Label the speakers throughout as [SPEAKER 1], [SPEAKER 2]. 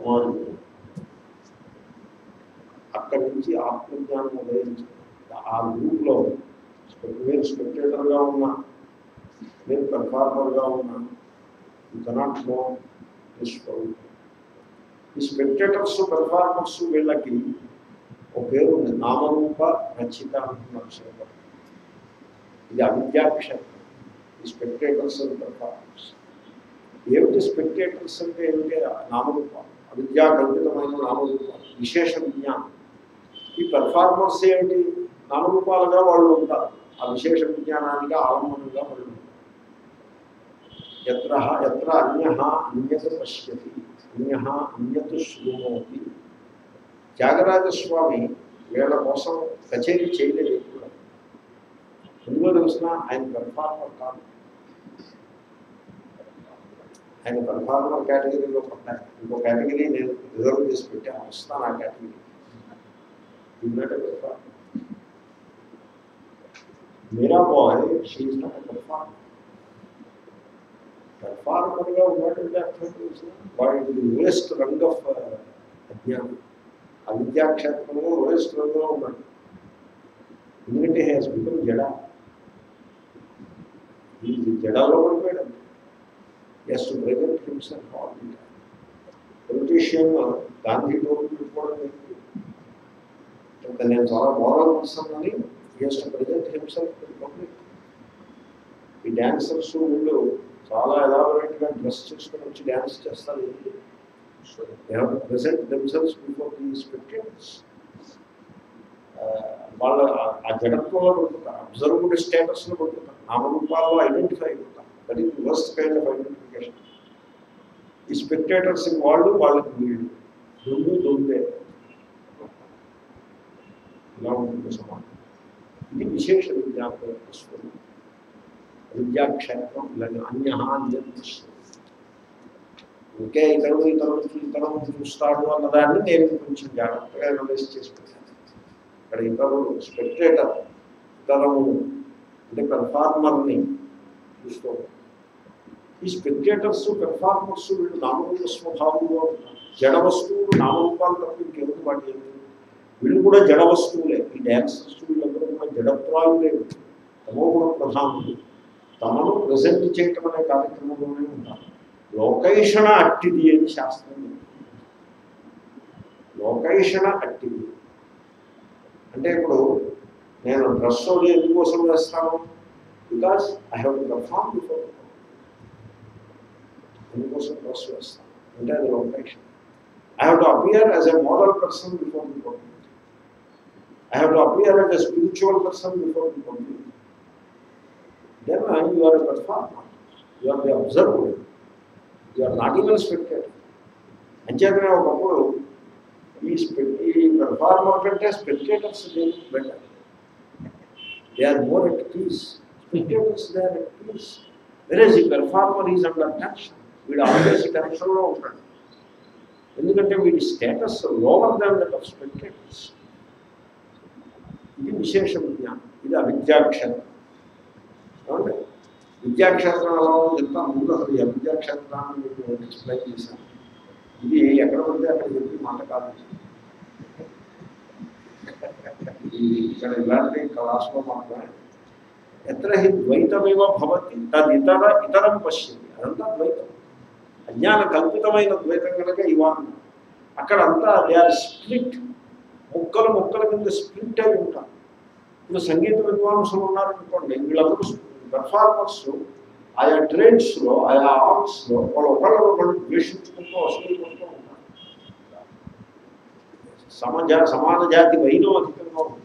[SPEAKER 1] సమాజం అక్కడి నుంచి ఆత్మజ్ఞానం ఉదయించింది ఆ గ్రూప్లో మీరు స్పెక్టేటర్గా ఉన్నా మీరు పెర్ఫార్మర్గా ఉన్నా యూ కెనాట్ నో దిస్ ఈ స్పెక్టేటర్స్ పెర్ఫార్మర్స్ వీళ్ళకి ఒక పేరు ఉంది నామరూప రచిత అంటున్నారు శంకర్ ఇది అవిద్యాక్షేత్రం ఈ స్పెక్టేటర్స్ అండ్ పెర్ఫార్మర్స్ ఏమిటి స్పెక్టేటర్స్ అంటే ఏమిటి నామరూపాలు అవిద్యా కల్పితమైన నామరూపాలు విశేష విజ్ఞానం ఈ పెర్ఫార్మర్స్ ఏమిటి నామరూపాలుగా వాళ్ళు ఉంటారు ఆ విశేష విజ్ఞానానికి ఆలంబనంగా వాళ్ళు ఉంటారు ఎత్ర ఎత్ర అన్య అన్యత పశ్యతి అన్య అన్యత్ శృణోతి త్యాగరాజస్వామి వీళ్ళ కోసం కచేరీ చేయలేదు ఎప్పుడు ఎందుకో తెలిసిన ఆయన పెర్ఫార్మర్ కాదు ఆయన పెర్ఫార్మర్ కేటగిరీలో పడ్డాయి ఇంకో కేటగిరీ నేను రిజర్వ్ చేసి పెట్టాను వస్తాను ఆ కేటగిరీ ఇన్నట్టు performer Meera Bai she's not performer పెర్ఫార్మర్గా ఉన్నటువంటి అర్థం తెలిసిన వాడి వేస్ట్ రంగ్ ఆఫ్ అజ్ఞానం ఆ విద్యాక్షేత్రంలో వేస్ట్ రంగులో ఉన్నాడు ఎందుకంటే హెస్ బికమ్ జడ ఈ జడలో పడిపోయాడు as to present himself all the time politician Gandhi టోపీ పెట్టుకోవడం ఏంటి? ఇంకా నేను చాలా మోరల్ పర్సన్ అని as to present himself public ఈ డాన్సర్స్ వీళ్ళు చాలా ఎలాబొరేట్గా డ్రెస్ చేసుకుని వచ్చి డ్యాన్స్ చేస్తారు they have present themselves before the spectators వాళ్ళ ఆ- ఆ జగత్తులో పడుతుంటారు అబ్జర్వ్డ్ స్టేటస్లో పడుతుంటారు నామరూపాల్లో ఐడెంటిఫై అవుతారు that is worst kind of identification ఈ స్పెక్టేటర్స్ వాళ్ళు వాళ్ళకి వీళ్ళు దొందు దొందే ఇలా ఉంటుంది సమాజం ఇది విశేష విద్యార్థుల పుస్తకం విద్యాక్షేత్రం ఇలాగే అన్య అన్యం ఇంకే ఇతరులు ఇతరులు ఇతరులు చూస్తాడు అన్నదాన్ని నేను కొంచెం జాగ్రత్తగా అనలైజ్ చేసి పెట్టాను ఇక్కడ ఇతరులు స్పెక్టేటర్ ఇతరములు అంటే పెర్ఫార్మర్ని చూస్తూ ఉంటారు. ఈ స్పెక్టేటర్స్ పెర్ఫార్మర్స్ వీళ్ళు నామరూప స్వభావంలో ఉంటారు. జడ వస్తువులు నామరూపాలు తప్ప ఇంకెవరు వాటి ఏమి లేదు. వీళ్ళు కూడా జడ వస్తువులే ఈ డ్యాన్సర్స్ వీళ్ళందరూ కూడా జడత్వాయులే తమో కూడా ప్రధానులు తమను ప్రజెంట్ చేయటం అనే కార్యక్రమంలోనే ఉంటారు లోకైషణ అట్టిది అని శాస్త్రం చెప్తుంది. లోకైషణ అట్టిది అంటే ఇప్పుడు నేను డ్రెస్ అది ఎందుకోసం వేస్తాను because I have to perform before ఎందుకోసం డ్రెస్ వేస్తాను అంటే అది location I have to appear as a moral person before the public I have to appear as a spiritual person before the public then you are a performer you are the observer you are not even expected అంచేతనే ఒకప్పుడు ఈ స్పె- ఈ performer కంటే spectators better they are more at peace spectators they are at peace వెరేజ్ ఈ performer is under tension వీడు always టెన్షన్లో ఉంటాడు ఎందుకంటే వీడి status lower than that of spectators ఇది విశేష విజ్ఞానం ఇది అవిద్యాక్షరం ఏమండి విద్యాక్షేత్రం ఎలా ఉందో చెప్తాను ముందు అసలు ఈ అవిద్యాక్షేత్రాన్ని మీకు ఎక్స్ప్లెయిన్ చేశాను ఇది ఎక్కడ పడితే అక్కడ చెప్పి మాట కాదు ఇది ఇక్కడ ఇలాంటి క్లాస్లో మాత్రమే ఎత్ర హి ద్వైతమేవ భవతి తదితర ఇతరం పశ్యతి అదంతా ద్వైతం అజ్ఞాన కల్పితమైన ద్వైతం కనుక ఇవాన్ అక్కడ అంతా దే ఆర్ స్ప్లిట్ ముక్కలు ముక్కల కింద స్ప్లిట్ అయి ఉంటారు ఇప్పుడు సంగీత విద్వాంసులు ఉన్నారనుకోండి వీళ్ళందరూ పెర్ఫార్మర్స్ ఆయా ట్రేడ్స్లో ఆయా ఆర్ట్స్లో వాళ్ళు ఒకళ్ళు ఒకళ్ళు ద్వేషించుకుంటూ అసూరుకుంటూ ఉంటారు సమజ సమాన జాతి వైనం అధికంగా ఉంది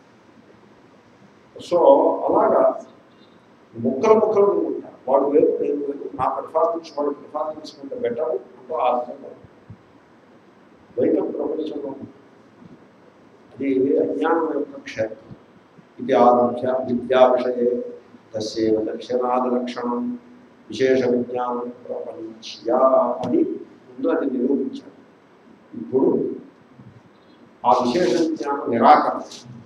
[SPEAKER 1] సో అలాగా ముక్కలు ముక్కలు ఉంటారు వాడు వేరు నేను వేరు నా పెర్ఫార్మెన్స్ వాడు పెర్ఫార్మెన్స్ కంటే బెటర్ అంటూ ఆ విధంగా ద్వైత ప్రపంచంలో ఉంది. అది అజ్ఞానం యొక్క క్షేత్రం ఇది ఆరభ్య విద్యా విషయే తస్యవ దర్శనాది లక్షణం విశేష విజ్ఞానం ప్రపంచ్యా అని ముందు అది నిరూపించాడు ఇప్పుడు ఆ విశేష విజ్ఞానం నిరాకరణ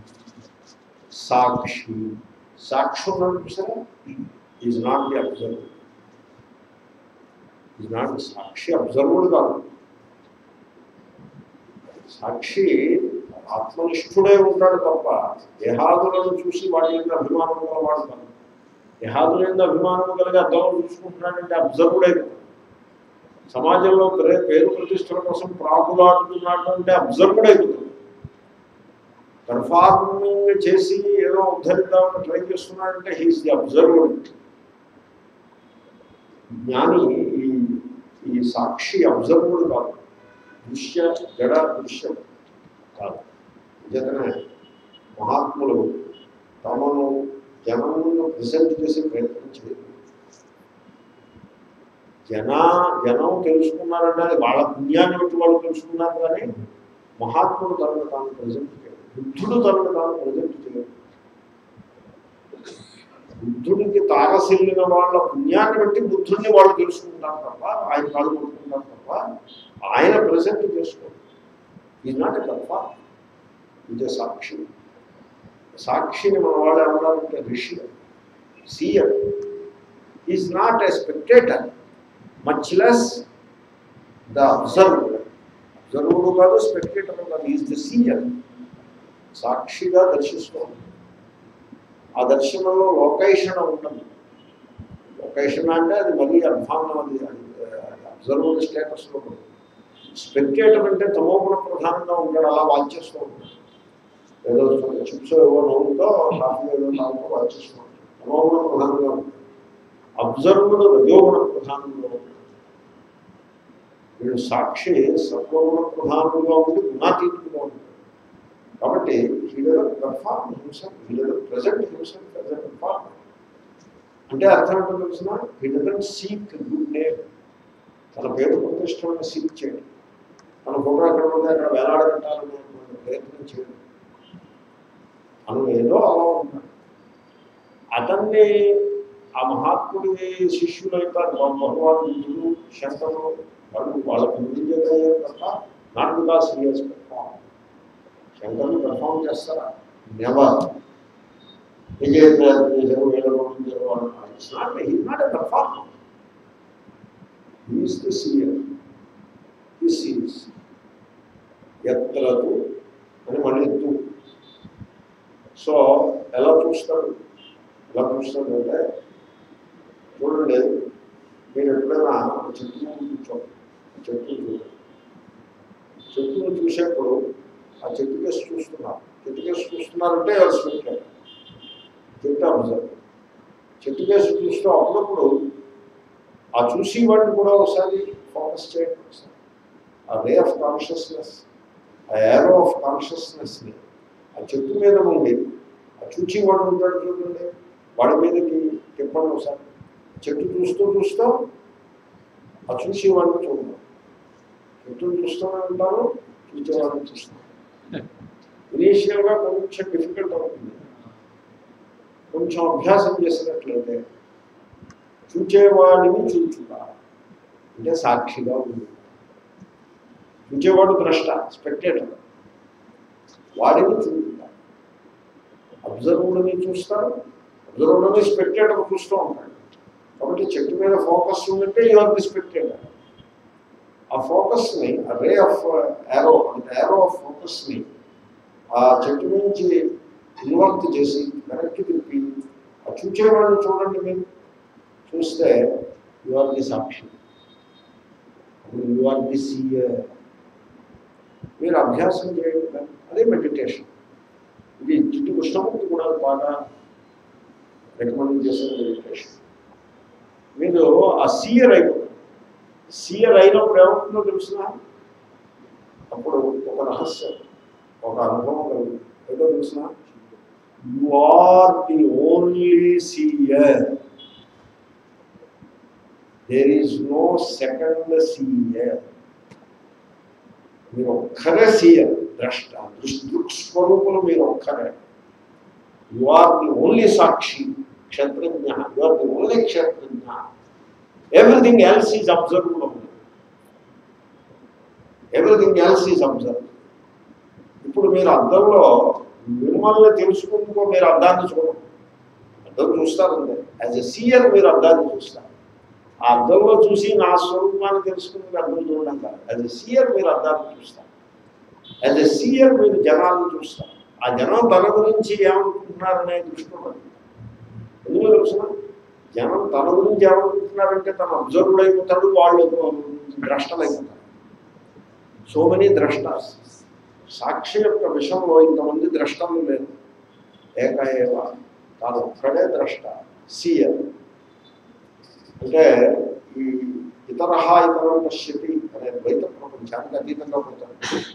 [SPEAKER 1] సాక్షి సాక్షి ఉన్నాడు చూసారా is not the observer is not సాక్షి అబ్జర్వర్ కాదు సాక్షి ఆత్మనిష్ఠుడే ఉంటాడు తప్ప దేహాదులను చూసి వాటి మీద అభిమానం గలవాడు కాదు దేహాదుల మీద అభిమానం కలిగి అర్థంలో చూసుకుంటున్నాడంటే అబ్జర్వుడ్ అయిపోతాడు సమాజంలో పేరు పేరు ప్రతిష్టల కోసం ప్రాకులాడుతున్నాడు అంటే అబ్జర్వుడ్ అయిపోతాడు పెర్ఫార్మింగ్ చేసి ఏదో ఉద్ధరిద్దామని ట్రై చేస్తున్నాడంటే హీస్ ది అబ్జర్వర్డ్ జ్ఞాని ఈ ఈ సాక్షి అబ్జర్వర్డ్ కాదు దృశ్య జడ దృశ్యం కాదు నిజంగానే మహాత్ములు తమను జనమును ప్రజెంట్ చేసే ప్రయత్నం చేయరు జన జనం తెలుసుకున్నారంటే అది వాళ్ళ పుణ్యాన్ని బట్టి వాళ్ళు తెలుసుకున్నారు కానీ మహాత్ముడు తనను తాను ప్రజెంట్ చేయరు బుద్ధుడు తనను తాను ప్రజెంట్ చేయరు బుద్ధుడికి తారసిల్లిన వాళ్ళ పుణ్యాన్ని బట్టి బుద్ధుడిని వాళ్ళు తెలుసుకుంటారు తప్ప ఆయన కాదు కొట్టుకుంటారు తప్ప ఆయన ప్రజెంట్ చేసుకోరు ఈజ్ నాట్ ఎ తప్ప ఇదే సాక్షి సాక్షిని మన వాళ్ళు ఏమన్నారంటే ఋషి seer is not a spectator much less the observer observer కాదు స్పెక్టేటర్ కాదు ఈజ్ ద సీయర్ సాక్షిగా దర్శిస్తోంది ఆ దర్శనంలో లొకేషన్ ఉంటుంది లొకేషన్ అంటే అది మళ్ళీ అర్థానం అది అబ్జర్వర్ స్టేటస్లో స్పెక్టేటర్ అంటే తమోగుణ ప్రధానంగా ఉంటాడు అలా వాచేస్తూ ఉంటాడు ఏదో చిప్స్ ఏవో నవ్వుతో కాఫీ ఏదో తాగుతూ వాచేస్తూ ఉంటాడు తమోగుణ ప్రధానంగా ఉంటాడు అబ్జర్వర్ రజోగుణ ప్రధానంలో ఉంటాడు వీడు సాక్షి సత్వగుణ ప్రధానంగా ఉండి గుణాతీతుగా ఉంటాడు కాబట్టి హీడర్ పెర్ఫార్మ్ హింసెల్ఫ్ హీడర్ present himself as a perform అంటే అర్థం ఏంటో తెలిసిన he doesn't seek good name తన పేరు ప్రతిష్టలను సీక్ చేయడం తన ఫోటో ఎక్కడ ఉంటే అక్కడ వేలాడగట్టాలనే ప్రయత్నం చేయడం తను ఏదో అలా ఉంటాడు అతన్ని ఆ మహాత్ముడి శిష్యులైతే భగవాన్ బుద్ధుడు శంకరులు వాళ్ళు వాళ్ళ పుణ్యజయ్యారు తప్ప నాట్ బికాస్ సీరియస్ పెర్ఫార్మ్ శంకర్లు పెర్ఫార్మ్ చేస్తారా నెవర్ విజయ చేశారు వేల రోజులు చేశారు it's not he's not a performer he's the seer he sees ఎత్రదు అని మళ్ళీ తూ సో ఎలా చూస్తాడు ఎలా చూస్తాడు అంటే చూడండి మీరు ఎప్పుడైనా ఒక చెట్టు ముందు కూర్చోండి చెట్టు చూడండి చెట్టును చూసేప్పుడు ఆ చెట్టు కేసు చూస్తున్నారు చెట్టు కేసు చూస్తున్నారంటే స్పెక్టర్ చెట్టు అబ్జర్వ్ చెట్టు కేసు చూస్తూ అప్పుడప్పుడు ఆ చూసి వాడిని కూడా ఒకసారి ఫోకస్ చేయండి ఒకసారి ఆ రే ఆఫ్ కాన్షియస్నెస్ ఆ ఏరో ఆఫ్ కాన్షియస్నెస్ని ఆ చెట్టు మీద ఉండి ఆ చూచి వాడు ఉంటాడు చూడండి వాడి మీదకి తిప్పండి ఒకసారి చెట్టు చూస్తూ చూస్తూ ఆ చూసి వాడిని చూడండి చెట్టును చూస్తూనే ఉంటాను చూసేవాడిని చూస్తాను ఇనీషియల్గా కొంచెం డిఫికల్ట్ అవుతుంది కొంచెం అభ్యాసం చేసినట్లయితే చూచేవాడిని చూచుట అంటే సాక్షిగా ఉంది చూచేవాడు ద్రష్ట స్పెక్టేటర్ వాడిని చూచుట అబ్జర్వుడిని చూస్తారు అబ్జర్వుడిని స్పెక్టేటర్ చూస్తూ ఉంటాడు కాబట్టి చెట్టు మీద ఫోకస్ ఉందంటే యువర్ ది స్పెక్టేటర్ ఆ ఫోకస్ని ఆ రే ఆఫ్ యారో అంటే యారో ఆఫ్ ఫోకస్ని ఆ చెట్టు నుంచి ఇన్వర్ట్ చేసి వెనక్కి తిప్పి ఆ చూచేవాడిని చూడండి మీరు చూస్తే you are the sakshi you are the seer మీరు అభ్యాసం చేయండి దాన్ని. అదే మెడిటేషన్ ఇది జిడ్డు కృష్ణమూర్తి కూడా బాగా రికమెండ్ చేసిన మెడిటేషన్ మీరు ఆ సీయర్ అయిపోతారు సీయర్ అయినప్పుడు ఏమవుతుందో తెలుసిన అప్పుడు ఒక రహస్యం ఒక అనుభవం కలుగుతుంది ఏదో తెలిసిన you are the only seer there is no second seer మీరు ఒక్కరే సీయర్ ద్రష్ట దృక్స్వరూపులు మీరు ఒక్కరే you are the only sakshi kshetrajna you are the only kshetrajna everything else is observable everything else is observe ఇప్పుడు మీరు అద్దంలో మిమ్మల్ని తెలుసుకుంటూ మీరు అద్దాన్ని చూడండి అద్దం చూస్తారంటే యాజ్ ఎ సీయర్ మీరు అద్దాన్ని చూస్తారు ఆ అద్దంలో చూసి నా స్వరూపాన్ని తెలుసుకుని మీరు అద్దం చూడడం కాదు యాజ్ ఎ సీయర్ మీరు అద్దాన్ని చూస్తారు యాజ్ ఎ సీఎం మీరు జనాలను చూస్తారు ఆ జనం తన గురించి ఏమనుకుంటున్నారనే దృష్టి ఉండదు ఎందుకు తెలుసిన జనం తన గురించి ఏమనుకుంటున్నారంటే తన అబ్జర్వ్డ్ అయిపోతాడు వాళ్ళు ద్రష్టలు అయిపోతారు సో మెనీ ద్రష్టాస్ సాక్షి యొక్క విషయంలో ఇంతమంది ద్రష్టలు లేదు ఏకాయేవ తాను ఒక్కడే ద్రష్ట సీఎం అంటే ఈ ఇతర ఇతరం పశ్యతి అనే ద్వైత ప్రపంచానికి అతీతంగా పోతాడు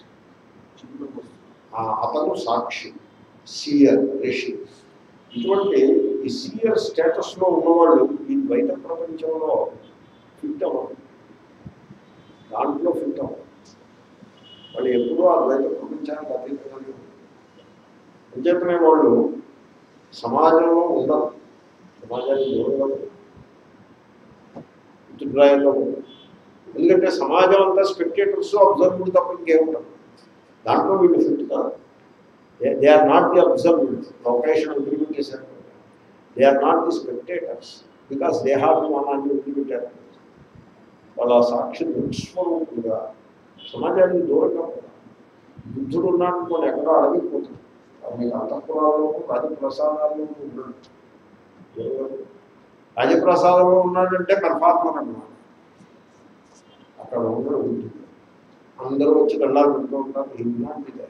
[SPEAKER 1] ఆ అతను సాక్షి సీయర్ రిషి ఇటువంటి ఈ సీయర్ స్టేటస్లో ఉన్నవాళ్ళు ఈ ద్వైత ప్రపంచంలో ఫిట్ అవ్వరు దాంట్లో ఫిట్ అవ్వరు వాళ్ళు ఎప్పుడూ ఆ ద్వైత ప్రపంచానికి అతీతంగానే ఉంటారు. అంచేతనే వాళ్ళు సమాజంలో ఉండరు సమాజానికి దూరంగా ఉంటారు. అభిప్రాయంలో ఉండరు ఎందుకంటే సమాజం అంతా స్పెక్టేటర్స్ అబ్జర్వ్డ్ తప్ప ఇంకేముండదు దాంట్లో వీళ్ళు ఫిట్ కాదు they are not the observed location implement చేశారు they are not the spectators because they have one implement వాళ్ళ సాక్షి దృక్స్వరూపులుగా సమాజానికి దూరంగా ఉంటారు బుద్ధుడు ఉన్నాడు కొన్ని ఎక్కడో అడగిపోతాడు మీకు అంతఃపురాల్లో రాజప్రసాదాల్లో ఉన్నాడు రాజప్రసాదంలో ఉన్నాడంటే పరమాత్మ అన్నమాట అక్కడ ఉండడు బుద్ధుడు అందరూ వచ్చి దండాలు పెడుతూ ఉంటారు ఇలాంటిదే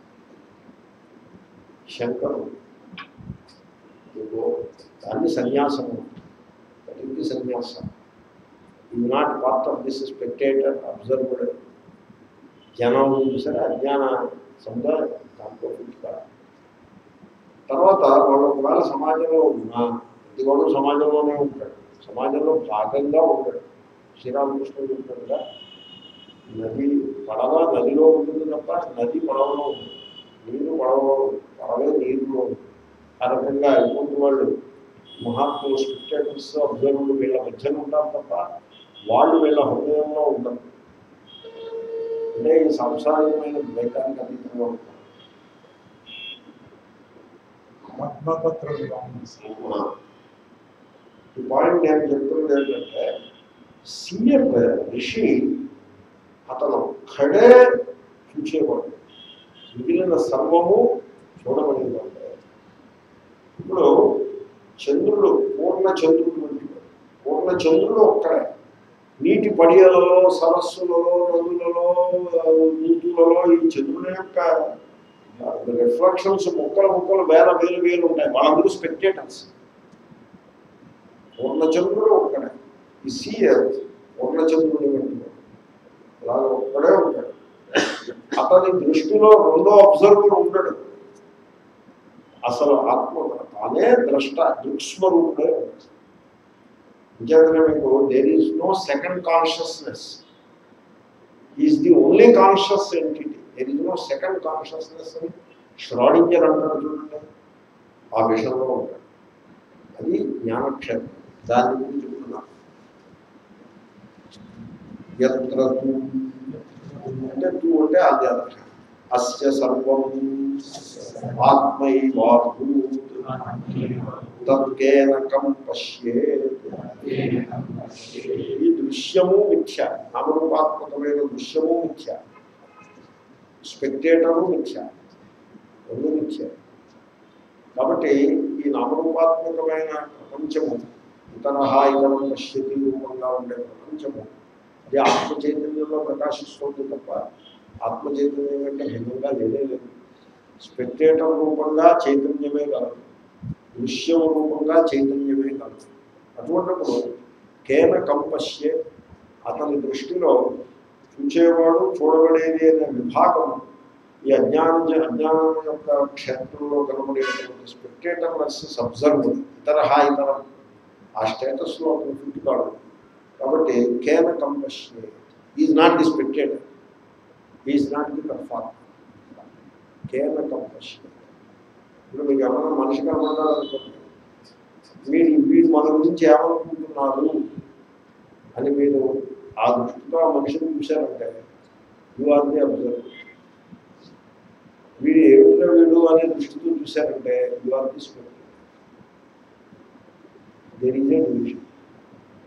[SPEAKER 1] శంకరు ఇదిగో దాన్ని సన్యాసము ప్రతికి సన్యాసం ఇది not part of this spectator observed జనం సరే అజ్ఞాన సముదాయం దాంట్లో పుట్టుక తర్వాత వాళ్ళు ఒకవేళ సమాజంలో ఉన్నా ప్రతి వాడు సమాజంలోనే ఉంటాడు సమాజంలో భాగంగా ఉంటాడు శ్రీరామకృష్ణుడు చెప్పినట్టుగా నది పడవ నదిలో ఉంటుంది తప్ప నది పడవలో ఉంటుంది నీరు పడవలో ఉంటుంది పడవే నీరులో ఉంటుంది ఆ రకంగా ఎటువంటి వాళ్ళు మహాత్ములు స్పెక్టేటర్స్ అబ్జర్వర్లు వీళ్ళ మధ్యన ఉంటారు తప్ప వాళ్ళు వీళ్ళ హృదయంలో ఉండరు అంటే ఈ సాంసారికమైన ద్వైతానికి అతీతంగా ఉంటారు
[SPEAKER 2] ఆత్మతత్వ విధానం
[SPEAKER 1] ఈ పాయింట్ నేను చెప్తున్నది ఏంటంటే సీఎం ఋషి అతను ఒక్కడే చూసేవాడు మిగిలిన సర్వము చూడబడేవాడు ఇప్పుడు చంద్రుడు పూర్ణ చంద్రుడు వంటివాడు పూర్ణ చంద్రుడు ఒక్కడే నీటి పడియలలో సరస్సులలో నదులలో నూతులలో ఈ చంద్రుని యొక్క రిఫ్లెక్షన్స్ ముక్కలు ముక్కలు వేల వేలు వేలు ఉంటాయి వాళ్ళందరూ స్పెక్టేటర్స్ పూర్ణచంద్రుడు ఒక్కడే ఈ సీఎర్ పూర్ణచంద్రుడు వంటివాడు అలాగే ఒక్కడే ఉంటాడు అతని దృష్టిలో రెండో అబ్జర్వర్ ఉండడు అసలు ఆత్మ తానే ద్రష్ట దృక్స్వరూపుడే ఉంటాడు ఇంకేతనే మీకు there is no second consciousness is the only conscious entity there is no second consciousness అని శ్రాడింజర్ అంటారు చూడండి ఆ విషయంలో ఉంటాడు అది జ్ఞానక్షేత్రం దాని గురించి చెప్తున్నారు ఎత్ర తు అంటే తూ అంటే ఆధ్యాత్మిక అస్య సర్వం ఆత్మైవాభూత్ తత్కేనకం పశ్యేత్ ఈ దృశ్యము మిథ్య నామరూపాత్మకమైన దృశ్యము మిథ్య స్పెక్టేటరు మిథ్య రెండు మిథ్య కాబట్టి ఈ నామరూపాత్మకమైన ప్రపంచము ఇతర ఇతరం పశ్యతి రూపంగా ఉండే ప్రపంచము అది ఆత్మ చైతన్యంలో ప్రకాశిస్తుంది తప్ప ఆత్మ చైతన్యం అంటే భిన్నంగా లేనే లేదు స్పెక్టేటర్ రూపంగా చైతన్యమే కాదు దృశ్యం రూపంగా చైతన్యమే కాదు అటువంటిప్పుడు కేన కంపశ్యే అతని దృష్టిలో చూచేవాడు చూడబడేది అనే విభాగం ఈ అజ్ఞాన అజ్ఞానం యొక్క క్షేత్రంలో కనబడేటువంటి స్పెక్టేటర్ వర్సెస్ అబ్జర్వర్ ఇతర ఇతరం ఆ స్టేటస్లో అతను ఫిట్ కాడు కాబట్టి కేన కంపశ్యే is not the spectator is not the performer కేన కంపశ్యే ఇప్పుడు మీకు ఏమైనా మనిషి కనబడాలనుకోండి మీరు వీడు మన గురించి ఏమనుకుంటున్నారు అని మీరు ఆ దృష్టితో ఆ మనిషిని చూశారంటే యు ఆర్ ది అబ్జర్వ్ వీడు ఏమిటో వీడు అనే దృష్టితో చూశారంటే you are the spec there is a division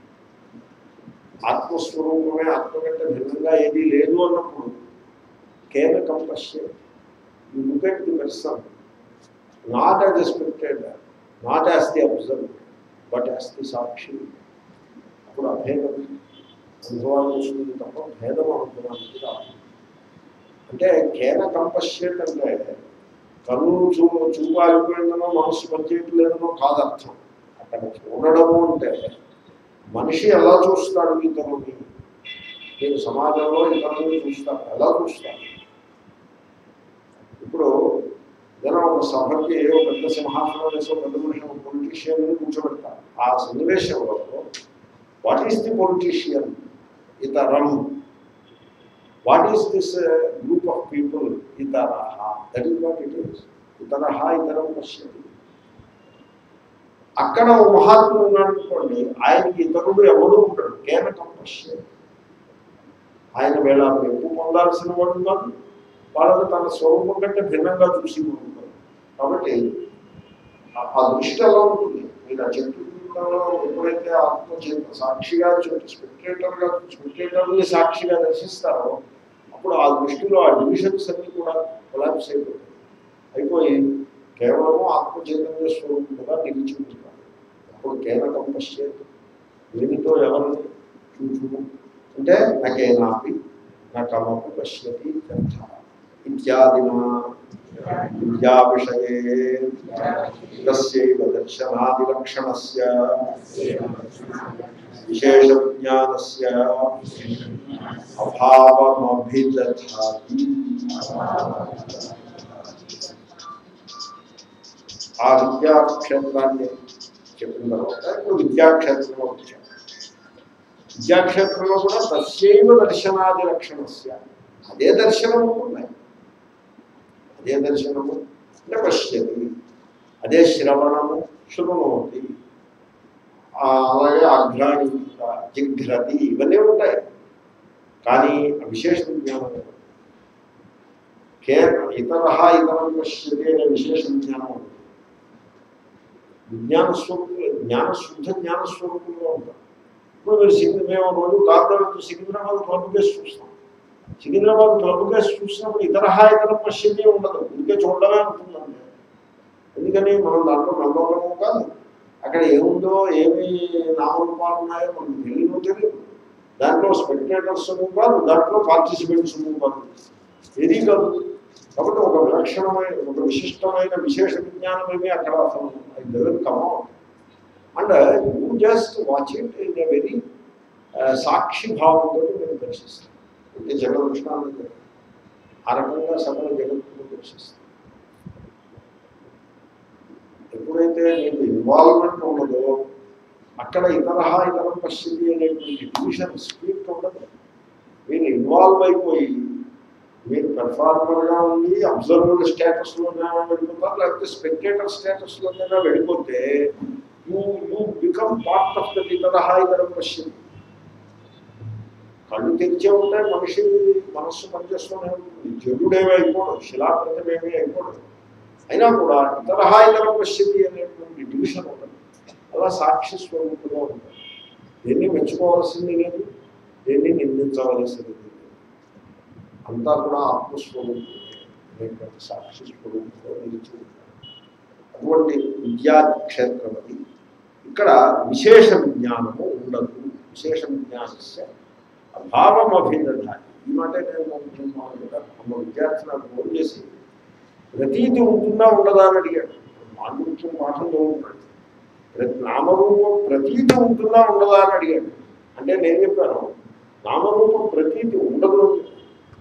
[SPEAKER 1] ఆత్మస్వరూపమే ఆత్మ కంటే భిన్నంగా ఏదీ లేదు అన్నప్పుడు కేన కంపశ్యే you look at the person not as a spectator not as the observe but as the sakshi అప్పుడు అభేదం అనుభవానికి వస్తుంది తప్ప భేదం అనుభవానికి రాదు అంటే కేన కంపశ్యేట్ అంటే కన్ను చూ చూపు ఆగిపోయిందనో మనస్సు పనిచేయట్లేదనో కాదు అర్థం అక్కడ చూడడము అంటే మనిషి ఎలా చూస్తాడు ఇతరుని నేను సమాజంలో ఇతరులని చూస్తాను ఎలా చూస్తాను ఇప్పుడు ఏదైనా ఒక సభకి ఒక పెద్ద సింహాసనం వేసి ఒక పెద్ద మనిషి ఒక పొలిటీషియన్ కూర్చోబెడతారు ఆ సన్నివేశంలో వాట్ ఈస్ ది పొలిటీషియన్ ఇతరం what is this group of people ఇతరహ that is what it is ఇతరహ ఇతరం పశ్యతి అక్కడ ఒక మహాత్ముడు ఉన్నాడు అనుకోండి ఆయనకి ఇతరుడు ఎవడు ఉంటాడు కేనకం పశ్యతి ఆయన వేళ మెప్పు పొందాల్సిన వాడు కాదు వాళ్ళని తన స్వరూపం కంటే భిన్నంగా చూసి ఉంటారు కాబట్టి ఆ- ఆ దృష్టి ఎలా ఉంటుంది మీరు ఆ చెట్టు కిందలో ఎప్పుడైతే ఆత్మ చేత సాక్షిగా చెట్టు స్పెక్టేటర్గా స్పెక్టేటర్ని సాక్షిగా దర్శిస్తారో అప్పుడు ఆ దృష్టిలో ఆ డివిజన్స్ అన్ని కూడా కొలాప్స్ అయిపోతాయి అయిపోయి కేవలము ఆత్మ చైతన్య స్వరూపంగా నిలిచి ఉంటారు అప్పుడు కేవలం పశ్చేత్ ఏమిటో ఎవరిని చూచు అంటే నాకేనాపి నా కమపు పశ్యతి గ్రంథ ఇత్యాదినా విద్యా విషయే తస్యైవ దర్శనాదిలక్షణస్య విశేష విజ్ఞానస్య అభావమభిదధాతి ఆ విద్యాక్షేత్రాన్ని చెప్పిన తర్వాత ఇప్పుడు విద్యాక్షేత్రంలో వచ్చాం విద్యాక్షేత్రంలో కూడా తస్యైవ దర్శనాది లక్షణస్య అదే దర్శనము ఉన్నాయి అదే దర్శనము అంటే పశ్యతి అదే శ్రవణము శృణోతి ఆ, అలాగే అఘ్రాణి జిఘ్రతి ఇవన్నీ ఉంటాయి కానీ ఆ విశేష విజ్ఞానం లేదు. కేవలం ఇతర ఇతరం పశ్యతి అనే విశేష విజ్ఞానం ఉంటుంది విజ్ఞాన స్వరూపులు జ్ఞాన శుద్ధ జ్ఞాన స్వరూపులుగా ఉంటారు ఇప్పుడు మీరు సికింద్ర మేము రోజు కార్లో వెళ్తూ సికింద్రాబాద్ క్లబ్ కేసు చూస్తాం సికింద్రాబాద్ క్లబ్ కేసు చూసినప్పుడు ఇతర ఇతర పశ్యతే ఉండదు ఇంకే చూడడమే ఉంటుందండి ఎందుకని మనం దాంట్లో నందవరము కాదు అక్కడ ఏముందో ఏమి నామరూపాలు ఉన్నాయో మనకు తెలియదు తెలియదు దాంట్లో స్పెక్టేటర్స్ కాదు దాంట్లో పార్టిసిపెంట్స్ కాదు ఏది కాదు కాబట్టి ఒక విలక్షణమైన ఒక విశిష్టమైన విశేష విజ్ఞానం ఏమి అక్కడ అసలు develop come out and you just watch it in a very sakshi భావంతో నేను దర్శిస్తాను అంటే జగదృష్ణాన్ని ఆ రకంగా సకల జగత్తును దర్శిస్తాను ఎప్పుడైతే మీకు ఇన్వాల్వ్మెంట్ ఉండదో అక్కడ ఇతర ఇతరం పశ్చిమి అనేటువంటి డివిజన్ స్పీడ్ ఉండదు మీరు ఇన్వాల్వ్ అయిపోయి మీరు పెర్ఫార్మర్గా ఉండి అబ్జర్వర్ స్టేటస్లోనే వెళ్ళిపోతారు లేకపోతే స్పెక్టేటర్ స్టేటస్లోనైనా వెళ్ళిపోతే you you become part of that ఇతర ఇతరం పశ్చిమి కళ్ళు తెరిచే ఉంటాయి మనిషి మనస్సు పనిచేస్తూనే ఉంటుంది జడుడేమీ అయిపోవడం శిలాప్రతమేమీ అయిపోవడం అయినా కూడా ఇతర ఇతర పశ్యతి అనేటువంటి డివిజన్ ఉంటుంది అలా సాక్షి స్వరూపుగా ఉంటుంది దేన్ని మెచ్చుకోవాల్సింది లేదు దేన్ని నిందించవలసింది లేదు అంతా కూడా ఆత్మస్వరూపం అనేటువంటి సాక్షి స్వరూపంలో నిలిచి ఉంటారు అటువంటి విద్యా క్షేత్రం అది ఇక్కడ విశేష విజ్ఞానము ఉండదు విశేష విజ్ఞానస్య అభావం అభినందాలి ఈ మాట నేను మామూలుగా మా విద్యార్థి నాకు ఫోన్ చేసి ప్రతీతి ఉంటుందా ఉండదా అని అడిగాడు మాండూక్యం పాఠం చదువుతున్నాడు ప్రతి నామరూపం ప్రతీతి ఉంటుందా ఉండదా అని అడిగాడు అంటే నేను చెప్పాను నామరూపం ప్రతీతి ఉండదు అని చెప్పాను.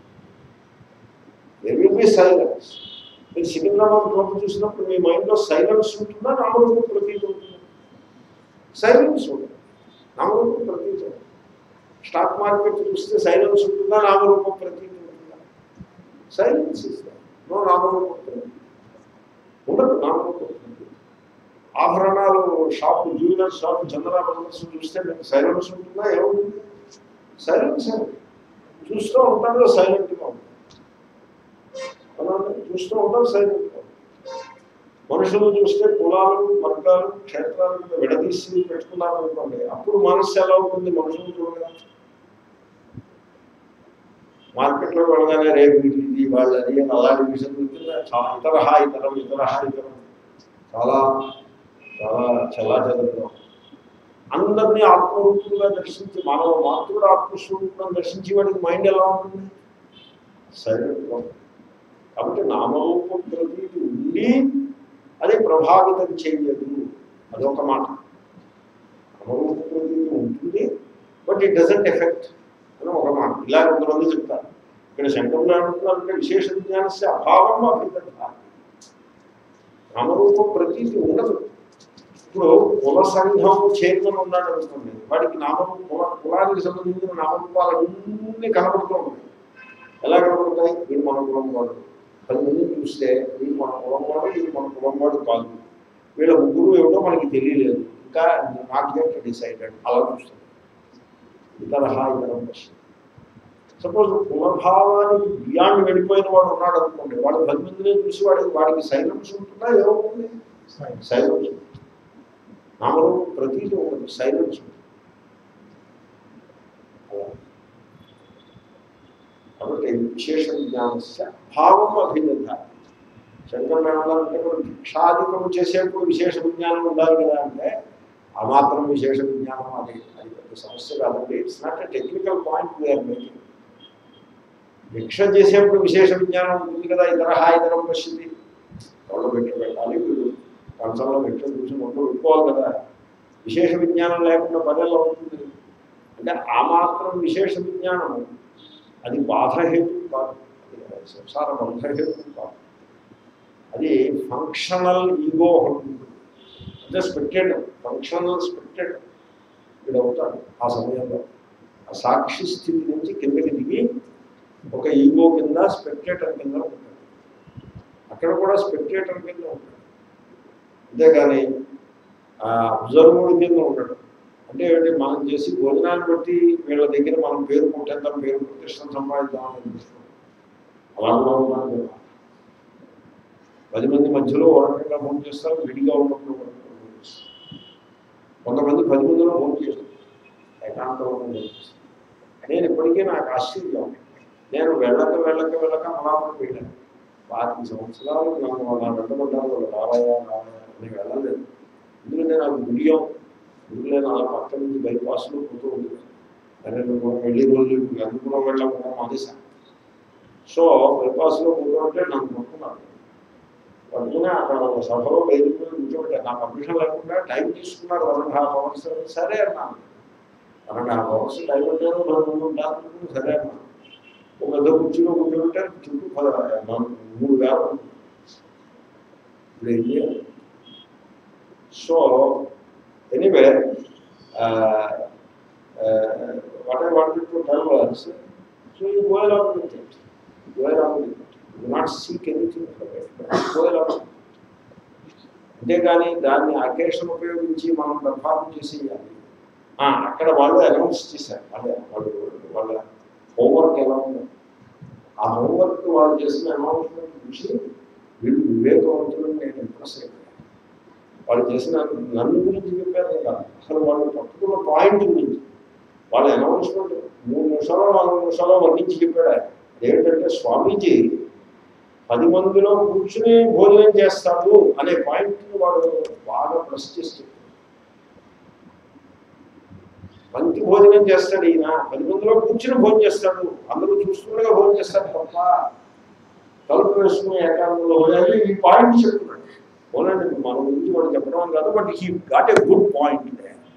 [SPEAKER 1] There will be silence. మీరు సికింద్రాబాద్ క్లబ్ చూసినప్పుడు మీ మైండ్లో సైలెన్స్ ఉంటుందా నామరూపం ప్రతీతి ఉంటుందా సైలెన్స్ ఉంటుంది నామరూపం ప్రతీతి ఉంటుంది స్టాక్ మార్కెట్ చూస్తే సైలెన్స్ ఉంటుందా నామరూపం ప్రతీతి ఉంటుందా సైలెన్స్ ఇస్ నో నామరూపం ప్రతీతి ఉండదు నామరూపం ప్రతీతి ఆభరణాలు shop jeweller shop Chandra brothers చూస్తే మీకు సైలెన్స్ ఉంటుందా ఏముంటుంది సైలెన్స్ చూస్తూ ఉంటారు సైలెంట్గా ఉంటుంది అలానే చూస్తూ ఉంటారు సైలెంట్గా మనుషులు చూస్తే కులాలు వర్గాలు క్షేత్రాలు మీద విడదీసి పెట్టుకున్నారు అనుకోండి అప్పుడు మనస్సు ఎలా ఉంటుంది మనుషులు చూడగా మార్కెట్లో వెళ్ళగానే రేపు ఇది వాళ్ళది అని అలాంటి విషయం ఇతర ఇతరం ఇతర ఇతరం చాలా చాలా చల్లాచలంగా అందరినీ ఆత్మరూపులుగా దర్శించి మానవ మాతృడు ఆత్మస్వరూపం దర్శించి వాడికి మైండ్ ఎలా ఉంటుంది సైలెంట్గా ఉంటుంది. కాబట్టి నామరూపం ప్రతీతి ఉండి అది ప్రభావితం చేయదు అదొక మాట నామరూప ప్రతీతి ఉంటుంది బట్ ఇట్ డజంట్ ఎఫెక్ట్ అని ఒక మాట ఇలా కొంతమంది చెప్తారు ఇక్కడ శంకరులు ఏమంటున్నారంటే విశేష విజ్ఞానస్య అభావం అభిదత్త నామరూపం ప్రతీతి ఉండదు ఇప్పుడు కుల సంఘం చైర్మన్ ఉన్నాడు అనుకోండి వాడికి నామరూప కుల కులానికి సంబంధించిన నామరూపాలు అన్నీ కనబడుతూ ఉంటాయి ఎలా కనబడతాయి వీడు మన కులం వాడు పది మంది చూస్తే వీడు మన కులం వాడు వీడు మన కులం వాడు కాదు వీళ్ళ ముగ్గురు ఏమిటో మనకి తెలియలేదు ఇంకా నాట్ గెట్ డిసైడెడ్ అలా చూస్తాం ఇతర ఇతరం ప్రశ్న సపోజ్ కులభావానికి బియాండ్ వెళ్ళిపోయిన వాడు ఉన్నాడు అనుకోండి వాడు పది మందినే చూసి వాడికి వాడికి సైలెన్స్ ఉంటుందా ఏమవుతుంది సైలెన్స్ నామరూపం ప్రతీది ఉండదు సైలెన్స్ ఉంటుంది అలా. కాబట్టి విశేష జ్ఞానస్య భావం అభినంద శంకర్ అంటే మనం భిక్షాధికం చేసేప్పుడు విశేష విజ్ఞానం ఉండాలి కదా అంటే ఆ మాత్రం విశేష విజ్ఞానం అది అది పెద్ద సమస్య కాదండి it's not a technical point we are making భిక్ష చేసేప్పుడు విశేష విజ్ఞానం ఉంటుంది కదా ఇతర ఇతరం పశ్చింది వాళ్ళు భిక్ష పెట్టాలి వీళ్ళు కంచంలో భిక్ష చూసి ముందు పెట్టుకోవాలి కదా విశేష విజ్ఞానం లేకుండా పని ఎలా ఉంటుంది అంటే ఆ మాత్రం విశేష విజ్ఞానం అది బాధహేతు కాదు అది సంసార బంధహేతు కాదు అది ఫంక్షనల్ ఈగో ఒకటి ఉంటుంది అంటే స్పెక్టేటర్ ఫంక్షనల్ స్పెక్టేటర్ వీడు అవుతాడు ఆ సమయంలో ఆ సాక్షి స్థితి నుంచి కిందకి దిగి ఒక ఈగో కింద స్పెక్టేటర్ కింద ఉంటాడు అక్కడ కూడా స్పెక్టేటర్ కింద ఉంటాడు అంతేగాని అబ్జర్వర్ కింద ఉండడు అంటే ఏంటి మనం చేసి భోజనాన్ని బట్టి వీళ్ళ దగ్గర మనం పేరు పుట్టేద్దాం పేరు ప్రతిష్టం సంపాదిద్దాం అని చూస్తున్నాం అలా కూడా ఉన్నాను కదా పది మంది మధ్యలో ఒక రకంగా ఫోన్ చేస్తారు విడిగా ఉన్నప్పుడు ఒక రకంగా ఫోన్ చేస్తారు కొంతమంది పది మందిలో ఫోన్ చేస్తారు ఏకాంతంలో ఫోన్ చేస్తారు నేను ఇప్పటికీ నాకు ఆశ్చర్యం నేను వెళ్ళక వెళ్ళక వెళ్ళక మలాపురం వెళ్ళాను పాతిక సంవత్సరాలు నన్ను అలా వెళ్ళబడ్డాను వాళ్ళు రావయ్యా రావయ్యా నేను వెళ్ళలేదు ఎందుకంటే నాకు గుడియం గుడిలో అలా పక్క నుంచి బైపాస్లో పోతూ ఉండేది అరే నువ్వు వెళ్ళి రోజులు ఎందుకు వెళ్ళకుండా మానేశాను సో బైపాస్లో పోతూ ఉంటే నన్ను పట్టుకున్నాను పట్టుకుని అక్కడ ఒక సభలో వేదిక మీద కూర్చోబెట్టారు నా పర్మిషన్ లేకుండా టైం తీసుకున్నారు వన్ అండ్ హాఫ్ అవర్స్ సరే అన్నాను one and half hours time ఉంటాను రెండు మూడు ఉంటాను సరే అన్నాను ఒక పెద్ద కుర్చీలో కూర్చోబెట్టారు చుట్టూ పద- నాలుగు- మూడు వేల ఇప్పుడు ఏం చేయాలి so anyway what I wanted to tell was so you go along with it go along with it do not seek anything from it but go along with it అంతేగాని దాన్ని అకేషన్ ఉపయోగించి మనం పెర్ఫార్మ్ చేసేయాలి ఆ, అక్కడ వాళ్ళు announce చేశారు వాళ్ళ వాళ్ళు వాళ్ళ హోంవర్క్ ఎలా ఉంది ఆ హోంవర్క్ వాళ్ళు చేసిన అనౌన్స్మెంట్ చూసి వీళ్ళు వివేకవంతులు నేను ఇంప్రెస్ అయిపోయాను వాళ్ళు చేసిన నన్ను గురించి చెప్పారు కదా అసలు వాళ్ళు పట్టుకున్న పాయింట్ గురించి వాళ్ళ అనౌన్స్మెంట్ మూడు నిమిషాలు నాలుగు నిమిషాలు వర్ణించి చెప్పాడు ఆయన ఏంటంటే స్వామీజీ పది మందిలో కూర్చుని భోజనం చేస్తాడు అనే పాయింట్ని వాడు బాగా ప్లస్ చేసి చెప్పాడు మంచి భోజనం చేస్తాడు ఈయన పది మందిలో కూర్చుని భోజనం చేస్తాడు అందరూ చూస్తుండగా భోజనం చేస్తాడు తప్ప తలుపు వేసుకుని ఏకాంతంలో భోజనం ఈ పాయింట్ చెప్తున్నాడు పోనండి మన గురించి వాడు చెప్పడం కాదు but he got a good point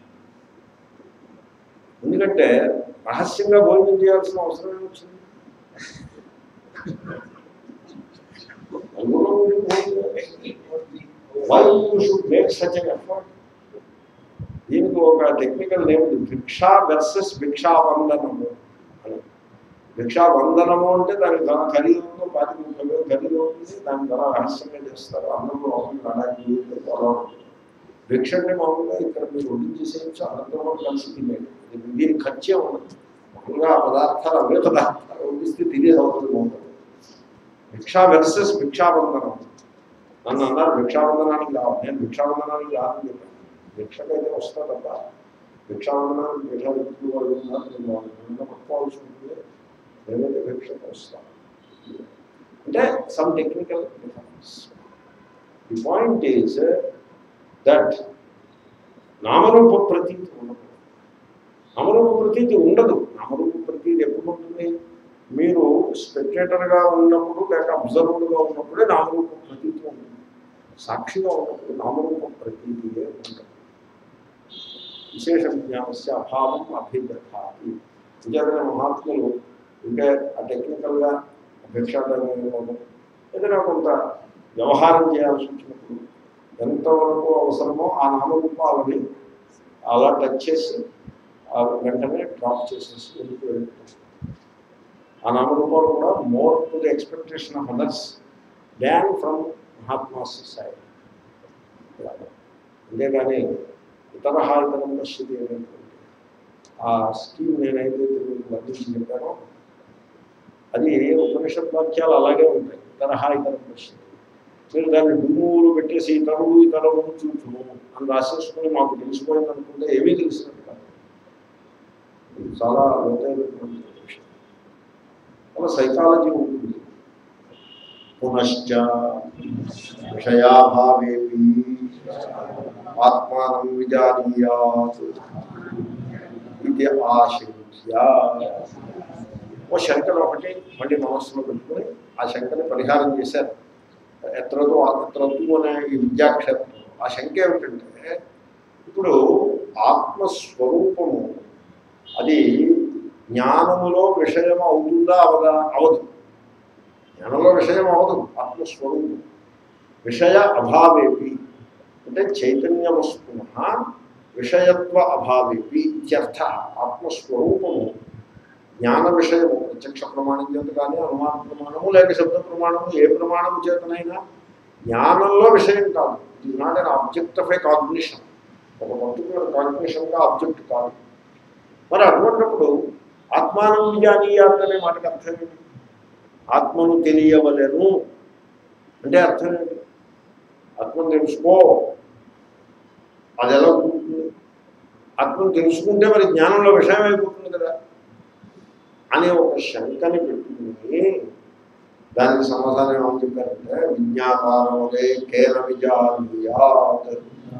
[SPEAKER 1] ఎందుకంటే రహస్యంగా భోజనం చేయాల్సిన అవసరం ఏమొచ్చింది why you should make such an effort దీనికి ఒక టెక్నికల్ నేమ్ ఉంది భిక్షా వెర్సెస్ భిక్షావందనము అని భిక్షావందనము అంటే దానికి ధర ఖరీదుతో పాతిక ముప్పై వేలు ఖరీదు అవుతుంది దాని ధర రహస్యంగా చేస్తారు అందరూ లడాకి అలా ఉంటుంది భిక్ష అంటే మామూలుగా ఇక్కడ మీరు వడ్డించేసేయచ్చు అందరూ కలిసి తినేది ఇది దీనికి ఖర్చే ఉండదు మామూలుగా ఆ పదార్థాలు అవే పదార్థాలు వడ్డిస్తే తినేది అవుతుంది బాగుంటుంది భిక్షా వెర్సెస్ భిక్షావందనం నన్ను అన్నారు భిక్షావందనానికి రావాలి నేను భిక్షావందనానికి రాదని చెప్పాను భిక్షకైతే వస్తా తప్ప భిక్షావందనానికి భిక్షాదిత్తులు వాళ్ళు ఉన్నారు నేను వాళ్ళని పట్టుకోవాల్సి ఉంటుంది మేమైతే భిక్షకు వస్తాం అంటే some technical difference the point is that నామరూప ప్రతీతి ఉండదు నామరూప ప్రతీతి ఉండదు నామరూప ప్రతీతి ఎప్పుడు ఉంటుంది మీరు స్పెక్టేటర్గా ఉన్నప్పుడు లేక అబ్జర్వర్గా ఉన్నప్పుడే నామరూప ప్రతీతి ఉంటుంది సాక్షిగా ఉన్నప్పుడు నామరూప ప్రతీతియే ఉండదు విశేష జ్ఞానస్య అభావం అభిదధాతి విచారణ మహాత్ములు ఇంకా ఆ టెక్నికల్గా భిక్షాటంలోనూ ఏదైనా కొంత వ్యవహారం చేయాల్సి వచ్చినప్పుడు ఎంతవరకు అవసరమో ఆ నామరూపాలని అలా టచ్ చేసి ఆ వెంటనే డ్రాప్ చేసేసి ఎందుకు వెళ్ళిపోతారు ఆ నామరూపాలు కూడా more to the expectation of others than from mahatmas side అంతేగాని ఇతర ఇతరం పశ్యతి అనేటువంటి ఆ స్కీమ్ నేనైతే మీకు వర్ణించి చెప్పానో అది ఉపనిషత్ వాక్యాలు అలాగే ఉంటాయి ఇతర ఇతరం పశ్యతి మీరు దాన్ని డుమ్ములు పెట్టేసి ఇతరులు ఇతరులు చూచును అని రాసేసుకుని మాకు తెలిసిపోయింది అనుకుంటే ఏమీ తెలిసినట్టు కాదు ఇది చాలా లోతైనటువంటి విషయం అలా సైకాలజీ ఉంటుంది పునశ్చ విషయాభావేపి ఆత్మానం విజానీయాత్ ఇది ఆశంక్య ఓ శంకర్ ఒకటి మళ్ళీ మనస్సులో పెట్టుకుని ఆ శంకర్ని పరిహారం చేశారు ఎత్రతో ఎత్రతు అనే ఈ విద్యాక్షేత్రం ఆ శంక ఏమిటంటే ఇప్పుడు ఆత్మస్వరూపము అది జ్ఞానములో విషయం అవుతుందా అవదా అవదు జ్ఞానంలో విషయం అవదు ఆత్మస్వరూపం విషయ అభావేపి అంటే చైతన్య వస్తున విషయత్వ అభావేపి ఇత్యర్థ ఆత్మస్వరూపము జ్ఞాన విషయము ప్రత్యక్ష ప్రమాణం చేత కానీ అనుమాన ప్రమాణము లేక శబ్ద ప్రమాణము ఏ ప్రమాణము చేతనైనా జ్ఞానంలో విషయం కాదు ఇది not an object of a cognition ఒక పర్టికులర్ కాగ్నిషన్గా ఆబ్జెక్ట్ కాదు మరి అటువంటిప్పుడు ఆత్మానం విజానీయాత్ అనే మాటకు అర్థం ఏంటి ఆత్మను తెలియవలెను అంటే అర్థం ఏంటి ఆత్మను తెలుసుకో అది ఎలా ఉంటుంది ఆత్మను తెలుసుకుంటే మరి జ్ఞానంలో విషయం అయిపోతుంది కదా అనే ఒక శంకని పెట్టుకుని దానికి సమాధానం ఏమని చెప్పారంటే విజ్ఞాపారములే కేన విజానీయాత్